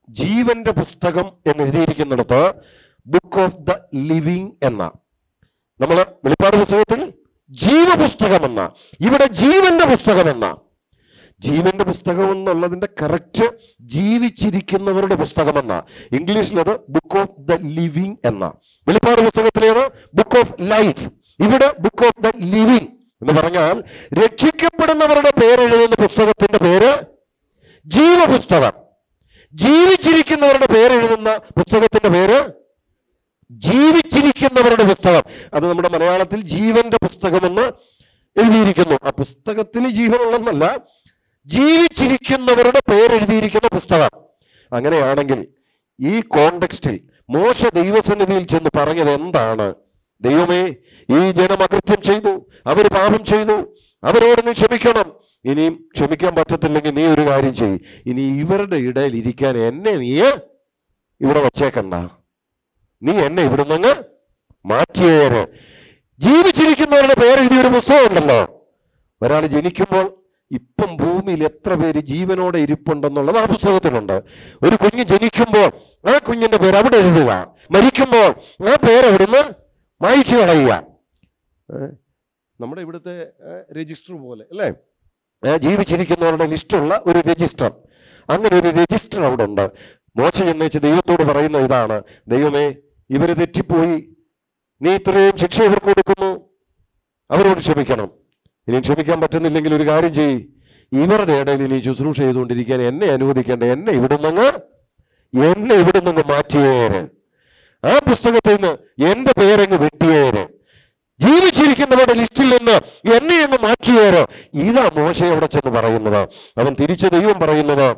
ജീവന്റെ പുസ്തകം എന്ന് എഴുതിയിരിക്കുന്നിടത്ത് ബുക്ക് ഓഫ് ദ ലിവിങ് എന്ന നമ്മൾ വെളിപ്പാട് പുസ്തകത്തിൽ ജീവപുസ്തകം എന്ന ഇവിടെ ജീവന്റെ പുസ്തകം എന്ന ജീവന്റെ പുസ്തകം എന്നുള്ളതിന്റെ കറക്റ്റ് ജീവിച്ചിരിക്കുന്നവരുടെ പുസ്തകം എന്ന ഇംഗ്ലീഷിൽ അത് ബുക്ക് ഓഫ് ദ ലിവിങ് എന്ന വെളിപ്പാട് പുസ്തകത്തിലേത് ബുക്ക് ഓഫ് ലൈഫ് ഇവിടെ ബുക്ക് ഓഫ് ദ ലിവിങ് എന്ന് പറഞ്ഞാൽ രക്ഷിക്കപ്പെടുന്നവരുടെ പേരെഴുതുന്ന പുസ്തകത്തിന്റെ പേര് ജീവപുസ്തകം ജീവിച്ചിരിക്കുന്നവരുടെ പേരെഴുതുന്ന പുസ്തകത്തിന്റെ പേര് ജീവിച്ചിരിക്കുന്നവരുടെ പുസ്തകം അത് നമ്മുടെ മലയാളത്തിൽ ജീവന്റെ പുസ്തകമെന്ന് എഴുതിയിരിക്കുന്നു ആ പുസ്തകത്തിൽ ജീവനുള്ളെന്നല്ല ജീവിച്ചിരിക്കുന്നവരുടെ പേരെഴുതിയിരിക്കുന്ന പുസ്തകം അങ്ങനെയാണെങ്കിൽ ഈ കോണ്ടെക്സ്റ്റിൽ മോശ ദൈവസന്നിധിയിൽ ചെന്ന് പറഞ്ഞത് എന്താണ് ദൈവമേ ഈ ജനം അകൃത്യം ചെയ്തു അവർ പാപം ചെയ്തു അവരോട് നീ ക്ഷമിക്കണം ഇനിയും ക്ഷമിക്കാൻ പറ്റത്തില്ലെങ്കിൽ നീ ഒരു കാര്യം ചെയ്യും ഇനി ഇവരുടെ ഇടയിൽ ഇരിക്കാൻ എന്നെ നീ ഇവിടെ വച്ചേക്കണ്ട നീ എന്നെ ഇവിടുന്ന് മാറ്റിയേര് ജീവിച്ചിരിക്കുന്നവരുടെ പേരെഴുതിയ ഒരു പുസ്തകം ഉണ്ടല്ലോ ഒരാൾ ജനിക്കുമ്പോൾ ഇപ്പം ഭൂമിയിൽ എത്ര പേര് ജീവനോടെ ഇരിപ്പുണ്ടെന്നുള്ളത് ആ പുസ്തകത്തിലുണ്ട് ഒരു കുഞ്ഞ് ജനിക്കുമ്പോൾ ആ കുഞ്ഞിന്റെ പേര് അവിടെ എഴുതുക മരിക്കുമ്പോൾ ആ പേര് അവിടുന്ന് മായിച്ചു കളയുക ഏ? നമ്മുടെ ഇവിടുത്തെ രജിസ്റ്റർ പോലെ അല്ലേ ഏ, ജീവിച്ചിരിക്കുന്നവരുടെ ലിസ്റ്റുള്ള ഒരു രജിസ്റ്റർ അങ്ങനെ ഒരു രജിസ്റ്റർ അവിടെ ഉണ്ട് മോശ ചെന്നേച്ച് ദൈവത്തോട് പറയുന്ന ഇതാണ് ദൈവമേ ഇവര് തെറ്റിപ്പോയി നീ ഇത്രയും ശിക്ഷ ഇവർക്ക് കൊടുക്കുന്നു അവരോട് ക്ഷമിക്കണം ഇനി ക്ഷമിക്കാൻ പറ്റുന്നില്ലെങ്കിൽ ഒരു കാര്യം ചെയ്യ് ഇവരുടെ ഇടയിൽ ഇനി ശുശ്രൂഷ ചെയ്തുകൊണ്ടിരിക്കാൻ എന്നെ അനുവദിക്കേണ്ട എന്നെ ഇവിടുന്നങ്ങ് എന്നെ ഇവിടുന്നങ്ങ് മാറ്റിയേര് ആ പുസ്തകത്തിൽ നിന്ന് എന്റെ പേരങ്ങ് വെട്ടിയേര് ജീവിച്ചിരിക്കുന്നവരുടെ ലിസ്റ്റിൽ നിന്ന് എന്നെ അങ്ങ് മാറ്റിയേര് ഇതാ മോശ അവിടെ ചെന്ന് പറയുന്നത് അവൻ തിരിച്ച് ദൈവം പറയുന്നത്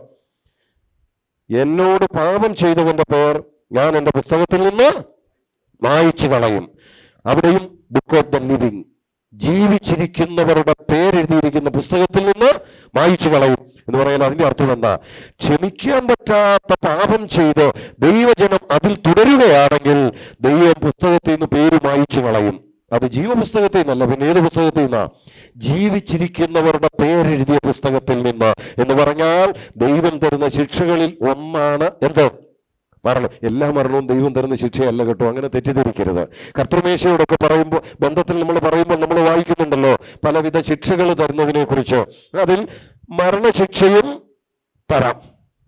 എന്നോട് പാപം ചെയ്തവന്റെ പേർ ഞാൻ എൻ്റെ പുസ്തകത്തിൽ നിന്ന് മായിച്ചു കളയും അവിടെയും ബുക്ക് ഓഫ് ദ ലിവിങ് ജീവിച്ചിരിക്കുന്നവരുടെ പേരെഴുതിയിരിക്കുന്ന പുസ്തകത്തിൽ നിന്ന് മായിച്ചു കളയും എന്ന് പറയാൻ അതിന്റെ അർത്ഥം എന്താ ക്ഷമിക്കാൻ പറ്റാത്ത പാപം ചെയ്ത് ദൈവജനം അതിൽ തുടരുകയാണെങ്കിൽ ദൈവം പുസ്തകത്തിൽ നിന്ന് പേര് മായിച്ചു കളയും അത് ജീവപുസ്തകത്തിൽ നിന്നല്ല പിന്നെ ഏത് പുസ്തകത്തിൽ നിന്നാ ജീവിച്ചിരിക്കുന്നവരുടെ പേരെഴുതിയ പുസ്തകത്തിൽ നിന്ന് എന്ന് പറഞ്ഞാൽ ദൈവം തരുന്ന ശിക്ഷകളിൽ ഒന്നാണ് എന്ത് മരണം എല്ലാ മരണവും ദൈവം തരുന്ന ശിക്ഷയല്ല കേട്ടോ അങ്ങനെ തെറ്റിദ്ധരിക്കരുത് കർത്തൃമേശയോടൊക്കെ പറയുമ്പോൾ ബന്ധത്തിൽ നമ്മൾ പറയുമ്പോൾ നമ്മൾ വായിക്കുന്നുണ്ടല്ലോ പലവിധ ശിക്ഷകൾ തരുന്നതിനെ കുറിച്ച് അതിൽ മരണശിക്ഷയും തരാം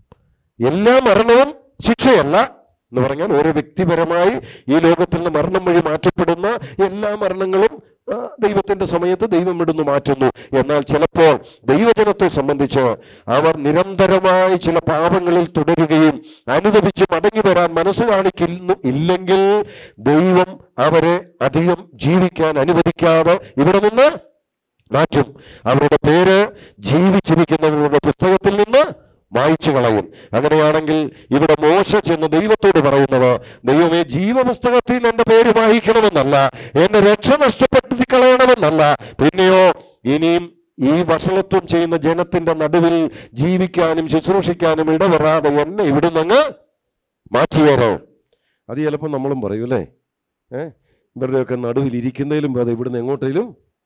എല്ലാ മരണവും ശിക്ഷയല്ല എന്ന് പറഞ്ഞാൽ ഓരോ വ്യക്തിപരമായി ഈ ലോകത്തിൽ നിന്ന് മരണം വഴി മാറ്റപ്പെടുന്ന എല്ലാ മരണങ്ങളും ആ, ദൈവത്തിന്റെ സമയത്ത് ദൈവം ഇടുന്നു മാറ്റുന്നു എന്നാൽ ചിലപ്പോൾ ദൈവജനത്തെ സംബന്ധിച്ച് അവർ നിരന്തരമായി ചില പാപങ്ങളിൽ തുടരുകയും അനുദപിച്ച് മടങ്ങി വരാൻ മനസ്സ് കാണിക്കുന്നു ഇല്ലെങ്കിൽ ദൈവം അവരെ അധികം ജീവിക്കാൻ അനുവദിക്കാതെ ഇവിടെ നിന്ന് മാറ്റും അവരുടെ പേര് ജീവിച്ചിരിക്കുന്നവരുടെ പുസ്തകത്തിൽ നിന്ന് മായ്ച്ചു കളയും അങ്ങനെയാണെങ്കിൽ ഇവിടെ മോശ ചെന്ന് ദൈവത്തോട് പറയുന്നത് ദൈവമേ ജീവപുസ്തകത്തിൽ നിന്ന് എന്റെ പേര് വായിക്കണമെന്നല്ല എന്നെ രക്ഷ നഷ്ടപ്പെടുത്തി കളയണമെന്നല്ല പിന്നെയോ ഇനിയും ഈ വഷളത്വം ചെയ്യുന്ന ജനത്തിന്റെ നടുവിൽ ജീവിക്കാനും ശുശ്രൂഷിക്കാനും ഇടവരാതെ എന്നെ ഇവിടുന്ന് മാറ്റിയേരോ അത് ചിലപ്പോൾ നമ്മളും പറയും അല്ലേ ഏഹ് ഇവരുടെയൊക്കെ നടുവിൽ ഇരിക്കുന്നതിലും അത് ഇവിടുന്ന് എങ്ങോട്ടേലും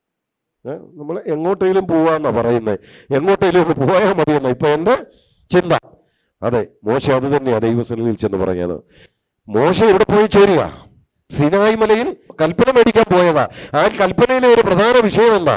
നമ്മൾ എങ്ങോട്ടേലും പോവാന്നാ പറയുന്നത് എങ്ങോട്ടേലും ഒക്കെ പോയാൽ മതിയെന്ന ഇപ്പൊ എന്റെ ചിന്ത അതെ മോശ അത് തന്നെയാ ദൈവസന്നിധിയിൽ ചെന്ന് പറഞ്ഞത് മോശ ഇവിടെ പോയി ചേരുക സിനായ് മലയിൽ കൽപ്പന മേടിക്കാൻ പോയതാ ആ കൽപ്പനയിലെ ഒരു പ്രധാന വിഷയം എന്താ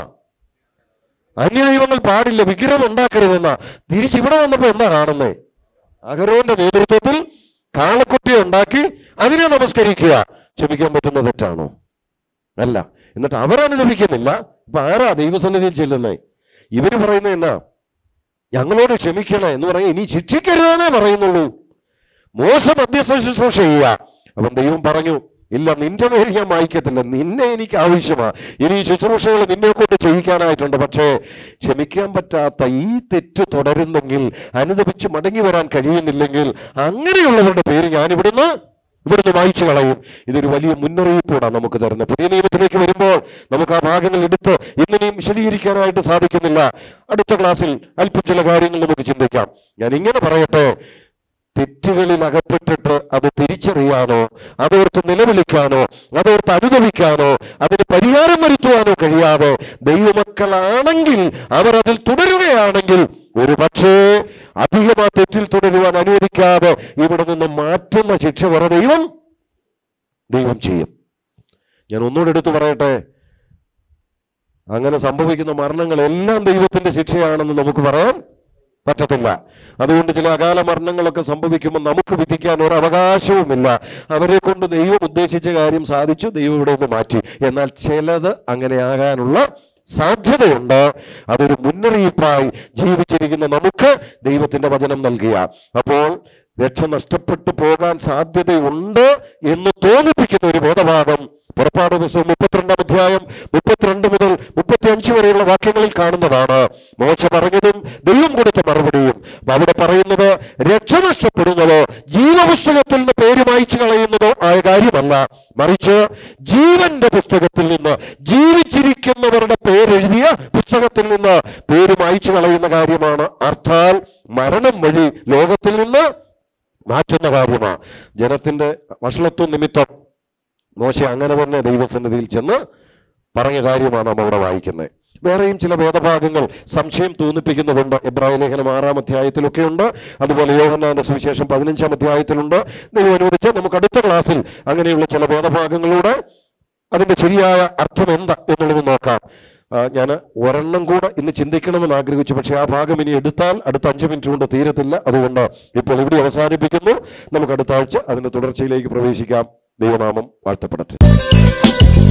അന്യദൈവങ്ങൾ പാടില്ല വിഗ്രഹം ഉണ്ടാക്കരുതെന്നാ തിരിച്ചിവിടെ വന്നപ്പോ എന്താ കാണുന്നേ അഹരോന്റെ നേതൃത്വത്തിൽ കാളക്കുട്ടിയെ ഉണ്ടാക്കി അതിനെ നമസ്കരിക്കുക ക്ഷമിക്കാൻ പറ്റുന്ന തെറ്റാണോ അല്ല എന്നിട്ട് അവരനുദപിക്കുന്നില്ല ഇപ്പൊ ആരാ ദൈവസന്നിധിയിൽ ചെല്ലുന്നേ ഇവര് പറയുന്നത് എന്നാ ഞങ്ങളോട് ക്ഷമിക്കണേ എന്ന് പറയും ഇനി ശിക്ഷിക്കരുതെന്നേ പറയുന്നുള്ളൂ മോശ മധ്യസ്ഥ ശുശ്രൂഷ ചെയ്യുക അപ്പം ദൈവം പറഞ്ഞു ഇല്ല നിന്റെ പേര് ഞാൻ വായിക്കത്തില്ല നിന്നെ എനിക്ക് ആവശ്യമാ ഇനി ഈ ശുശ്രൂഷകൾ നിന്നെ കൊണ്ട് ചെയ്യിക്കാനായിട്ടുണ്ട് പക്ഷേ ക്ഷമിക്കാൻ പറ്റാത്ത ഈ തെറ്റ് തുടരുന്നെങ്കിൽ അനുദപിച്ച് മടങ്ങി വരാൻ കഴിയുന്നില്ലെങ്കിൽ അങ്ങനെയുള്ളവരുടെ പേര് ഞാൻ ഇവിടുന്ന് ഇവിടുന്ന് വായിച്ചു കളയും ഇതൊരു വലിയ മുന്നറിയിപ്പോടാണ് നമുക്ക് തരുന്നത് പുതിയ നിയമത്തിലേക്ക് വരുമ്പോൾ നമുക്ക് ആ ഭാഗങ്ങൾ എടുത്ത് ഇന്നിനെയും വിശദീകരിക്കാനായിട്ട് സാധിക്കുന്നില്ല അടുത്ത ക്ലാസ്സിൽ അല്പം ചില കാര്യങ്ങൾ നമുക്ക് ചിന്തിക്കാം ഞാൻ ഇങ്ങനെ പറയട്ടെ തെറ്റുകളിൽ അകപ്പെട്ടിട്ട് അത് തിരിച്ചറിയാനോ അതോർത്ത് നിലവിളിക്കാനോ അതോർത്ത് അനുഭവിക്കാനോ അതിന് പരിഹാരം വരുത്തുവാനോ കഴിയാതെ ദൈവമക്കളാണെങ്കിൽ അവർ അതിൽ തുടരുകയാണെങ്കിൽ ഒരു പക്ഷേ അധികം ആ തെറ്റിൽ തുടരുവാൻ അനുവദിക്കാതെ ഇവിടെ നിന്ന് മാറ്റുന്ന ശിക്ഷ വേറെ ദൈവം ദൈവം ചെയ്യും ഞാൻ ഒന്നുകൂടെ എടുത്തു പറയട്ടെ അങ്ങനെ സംഭവിക്കുന്ന മരണങ്ങളെല്ലാം ദൈവത്തിന്റെ ശിക്ഷയാണെന്ന് നമുക്ക് പറയാൻ പറ്റത്തില്ല അതുകൊണ്ട് ചില അകാല മരണങ്ങളൊക്കെ സംഭവിക്കുമ്പോൾ നമുക്ക് വിധിക്കാൻ ഒരു അവകാശവുമില്ല അവരെ കൊണ്ട് ദൈവം ഉദ്ദേശിച്ച കാര്യം സാധിച്ചു ദൈവം ഇവിടെ നിന്ന് മാറ്റി എന്നാൽ ചിലത് അങ്ങനെ ആകാനുള്ള സാധ്യതയുണ്ട് അതൊരു മുന്നറിയിപ്പായി ജീവിച്ചിരിക്കുന്ന നമുക്ക് ദൈവത്തിന്റെ വചനം നൽകിയ അപ്പോൾ രക്ഷ നഷ്ടപ്പെട്ടു പോകാൻ സാധ്യതയുണ്ട് എന്ന് തോന്നിപ്പിക്കുന്ന ഒരു വേദഭാഗം പുറപ്പാട് പുസ്തകം മുപ്പത്തിരണ്ടാം അധ്യായം മുപ്പത്തിരണ്ട് മുതൽ മുപ്പത്തി അഞ്ച് വരെയുള്ള വാക്യങ്ങളിൽ കാണുന്നതാണ് മോശ പറഞ്ഞതും ദൈവം കൊടുത്ത മറുപടിയും അവിടെ പറയുന്നത് രക്ഷ നഷ്ടപ്പെടുന്നതോ ജീവപുസ്തകത്തിൽ നിന്ന് പേര് മായ്ച്ചു കളയുന്നതോ ആയ കാര്യമല്ല മറിച്ച് ജീവന്റെ പുസ്തകത്തിൽ നിന്ന് ജീവിച്ചിരിക്കുന്നവരുടെ പേരെഴുതിയ പുസ്തകത്തിൽ നിന്ന് പേര് മായ്ച്ചു കളയുന്ന കാര്യമാണ് അർത്ഥാൽ മരണം വഴി ലോകത്തിൽ നിന്ന് മാറ്റുന്ന കാര്യമാണ് ജനത്തിന്റെ വഷളത്വം നിമിത്തം മോശ അങ്ങനെ തന്നെ ദൈവസന്നിധിയിൽ ചെന്ന് പറഞ്ഞ കാര്യമാണ് നാം അവിടെ വായിക്കുന്നത് വേറെയും ചില വേദഭാഗങ്ങൾ സംശയം തോന്നിപ്പിക്കുന്നുണ്ട് എബ്രാഹിം ലേഖനം ആറാം അധ്യായത്തിലൊക്കെ ഉണ്ട് അതുപോലെ യോഹന്നാന്റെ സുവിശേഷം പതിനഞ്ചാം അധ്യായത്തിലുണ്ട് ദൈവം അനുവദിച്ച് നമുക്ക് അടുത്ത ക്ലാസ്സിൽ അങ്ങനെയുള്ള ചില വേദഭാഗങ്ങളൂടെ അതിന്റെ ശരിയായ അർത്ഥം എന്താ എന്നുള്ളത് നോക്കാം ഞാൻ ഒരെണ്ണം കൂടെ ഇന്ന് ചിന്തിക്കണമെന്ന് ആഗ്രഹിച്ചു പക്ഷേ ആ ഭാഗം ഇനി എടുത്താൽ അടുത്ത അഞ്ച് മിനിറ്റ് കൊണ്ട് തീരത്തില്ല അതുകൊണ്ട് ഇപ്പോൾ ഇവിടെ അവസാനിപ്പിക്കുന്നു നമുക്ക് അടുത്ത ആഴ്ച അതിന്റെ തുടർച്ചയിലേക്ക് പ്രവേശിക്കാം ദൈവനാമം വാഴ്ത്തപ്പെടട്ടെ